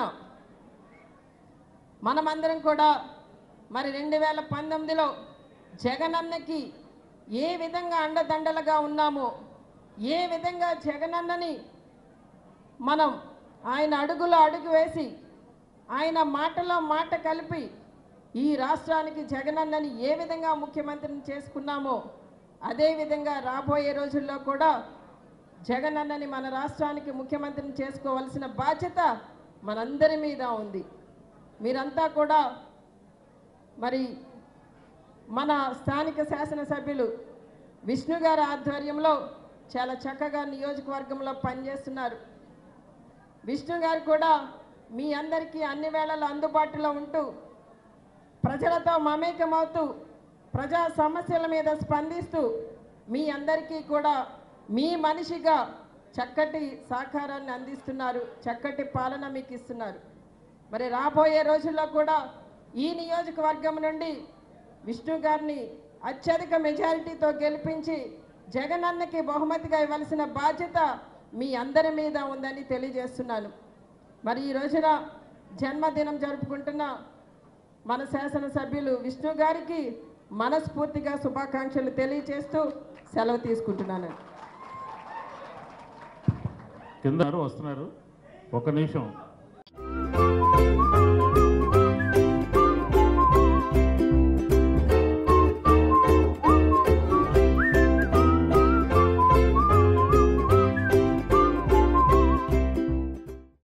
మనమందరం కూడా మరి రెండు వేల పంతొమ్మిదిలో జగనన్నకి ఏ విధంగా అండదండలుగా ఉన్నామో ఏ విధంగా జగనన్నని మనం ఆయన అడుగులో అడుగు వేసి ఆయన మాటలో మాట కలిపి ఈ రాష్ట్రానికి జగనన్నని ఏ విధంగా ముఖ్యమంత్రిని చేసుకున్నామో అదేవిధంగా రాబోయే రోజుల్లో కూడా జగనన్నని మన రాష్ట్రానికి ముఖ్యమంత్రిని చేసుకోవాల్సిన బాధ్యత మనందరి మీద ఉంది మీరంతా కూడా మరి మన స్థానిక శాసనసభ్యులు విష్ణు గారి ఆధ్వర్యంలో చాలా చక్కగా నియోజకవర్గంలో పనిచేస్తున్నారు విష్ణు గారు కూడా మీ అందరికీ అన్ని వేళల్లో అందుబాటులో ఉంటూ ప్రజలతో మమేకమవుతూ ప్రజా సమస్యల మీద స్పందిస్తూ మీ అందరికీ కూడా మీ మనిషిగా చక్కటి సహకారాన్ని అందిస్తున్నారు చక్కటి పాలన మీకు ఇస్తున్నారు మరి రాబోయే రోజుల్లో కూడా ఈ నియోజకవర్గం నుండి విష్ణు గారిని అత్యధిక మెజారిటీతో గెలిపించి జగనన్నకి బహుమతిగా ఇవ్వాల్సిన బాధ్యత మీ అందరి మీద ఉందని తెలియజేస్తున్నాను మరి ఈ రోజున జన్మదినం జరుపుకుంటున్న మన శాసనసభ్యులు విష్ణు గారికి మనస్ఫూర్తిగా శుభాకాంక్షలు తెలియజేస్తూ సెలవు తీసుకుంటున్నాను కింద వస్తున్నారు ఒక నిమిషం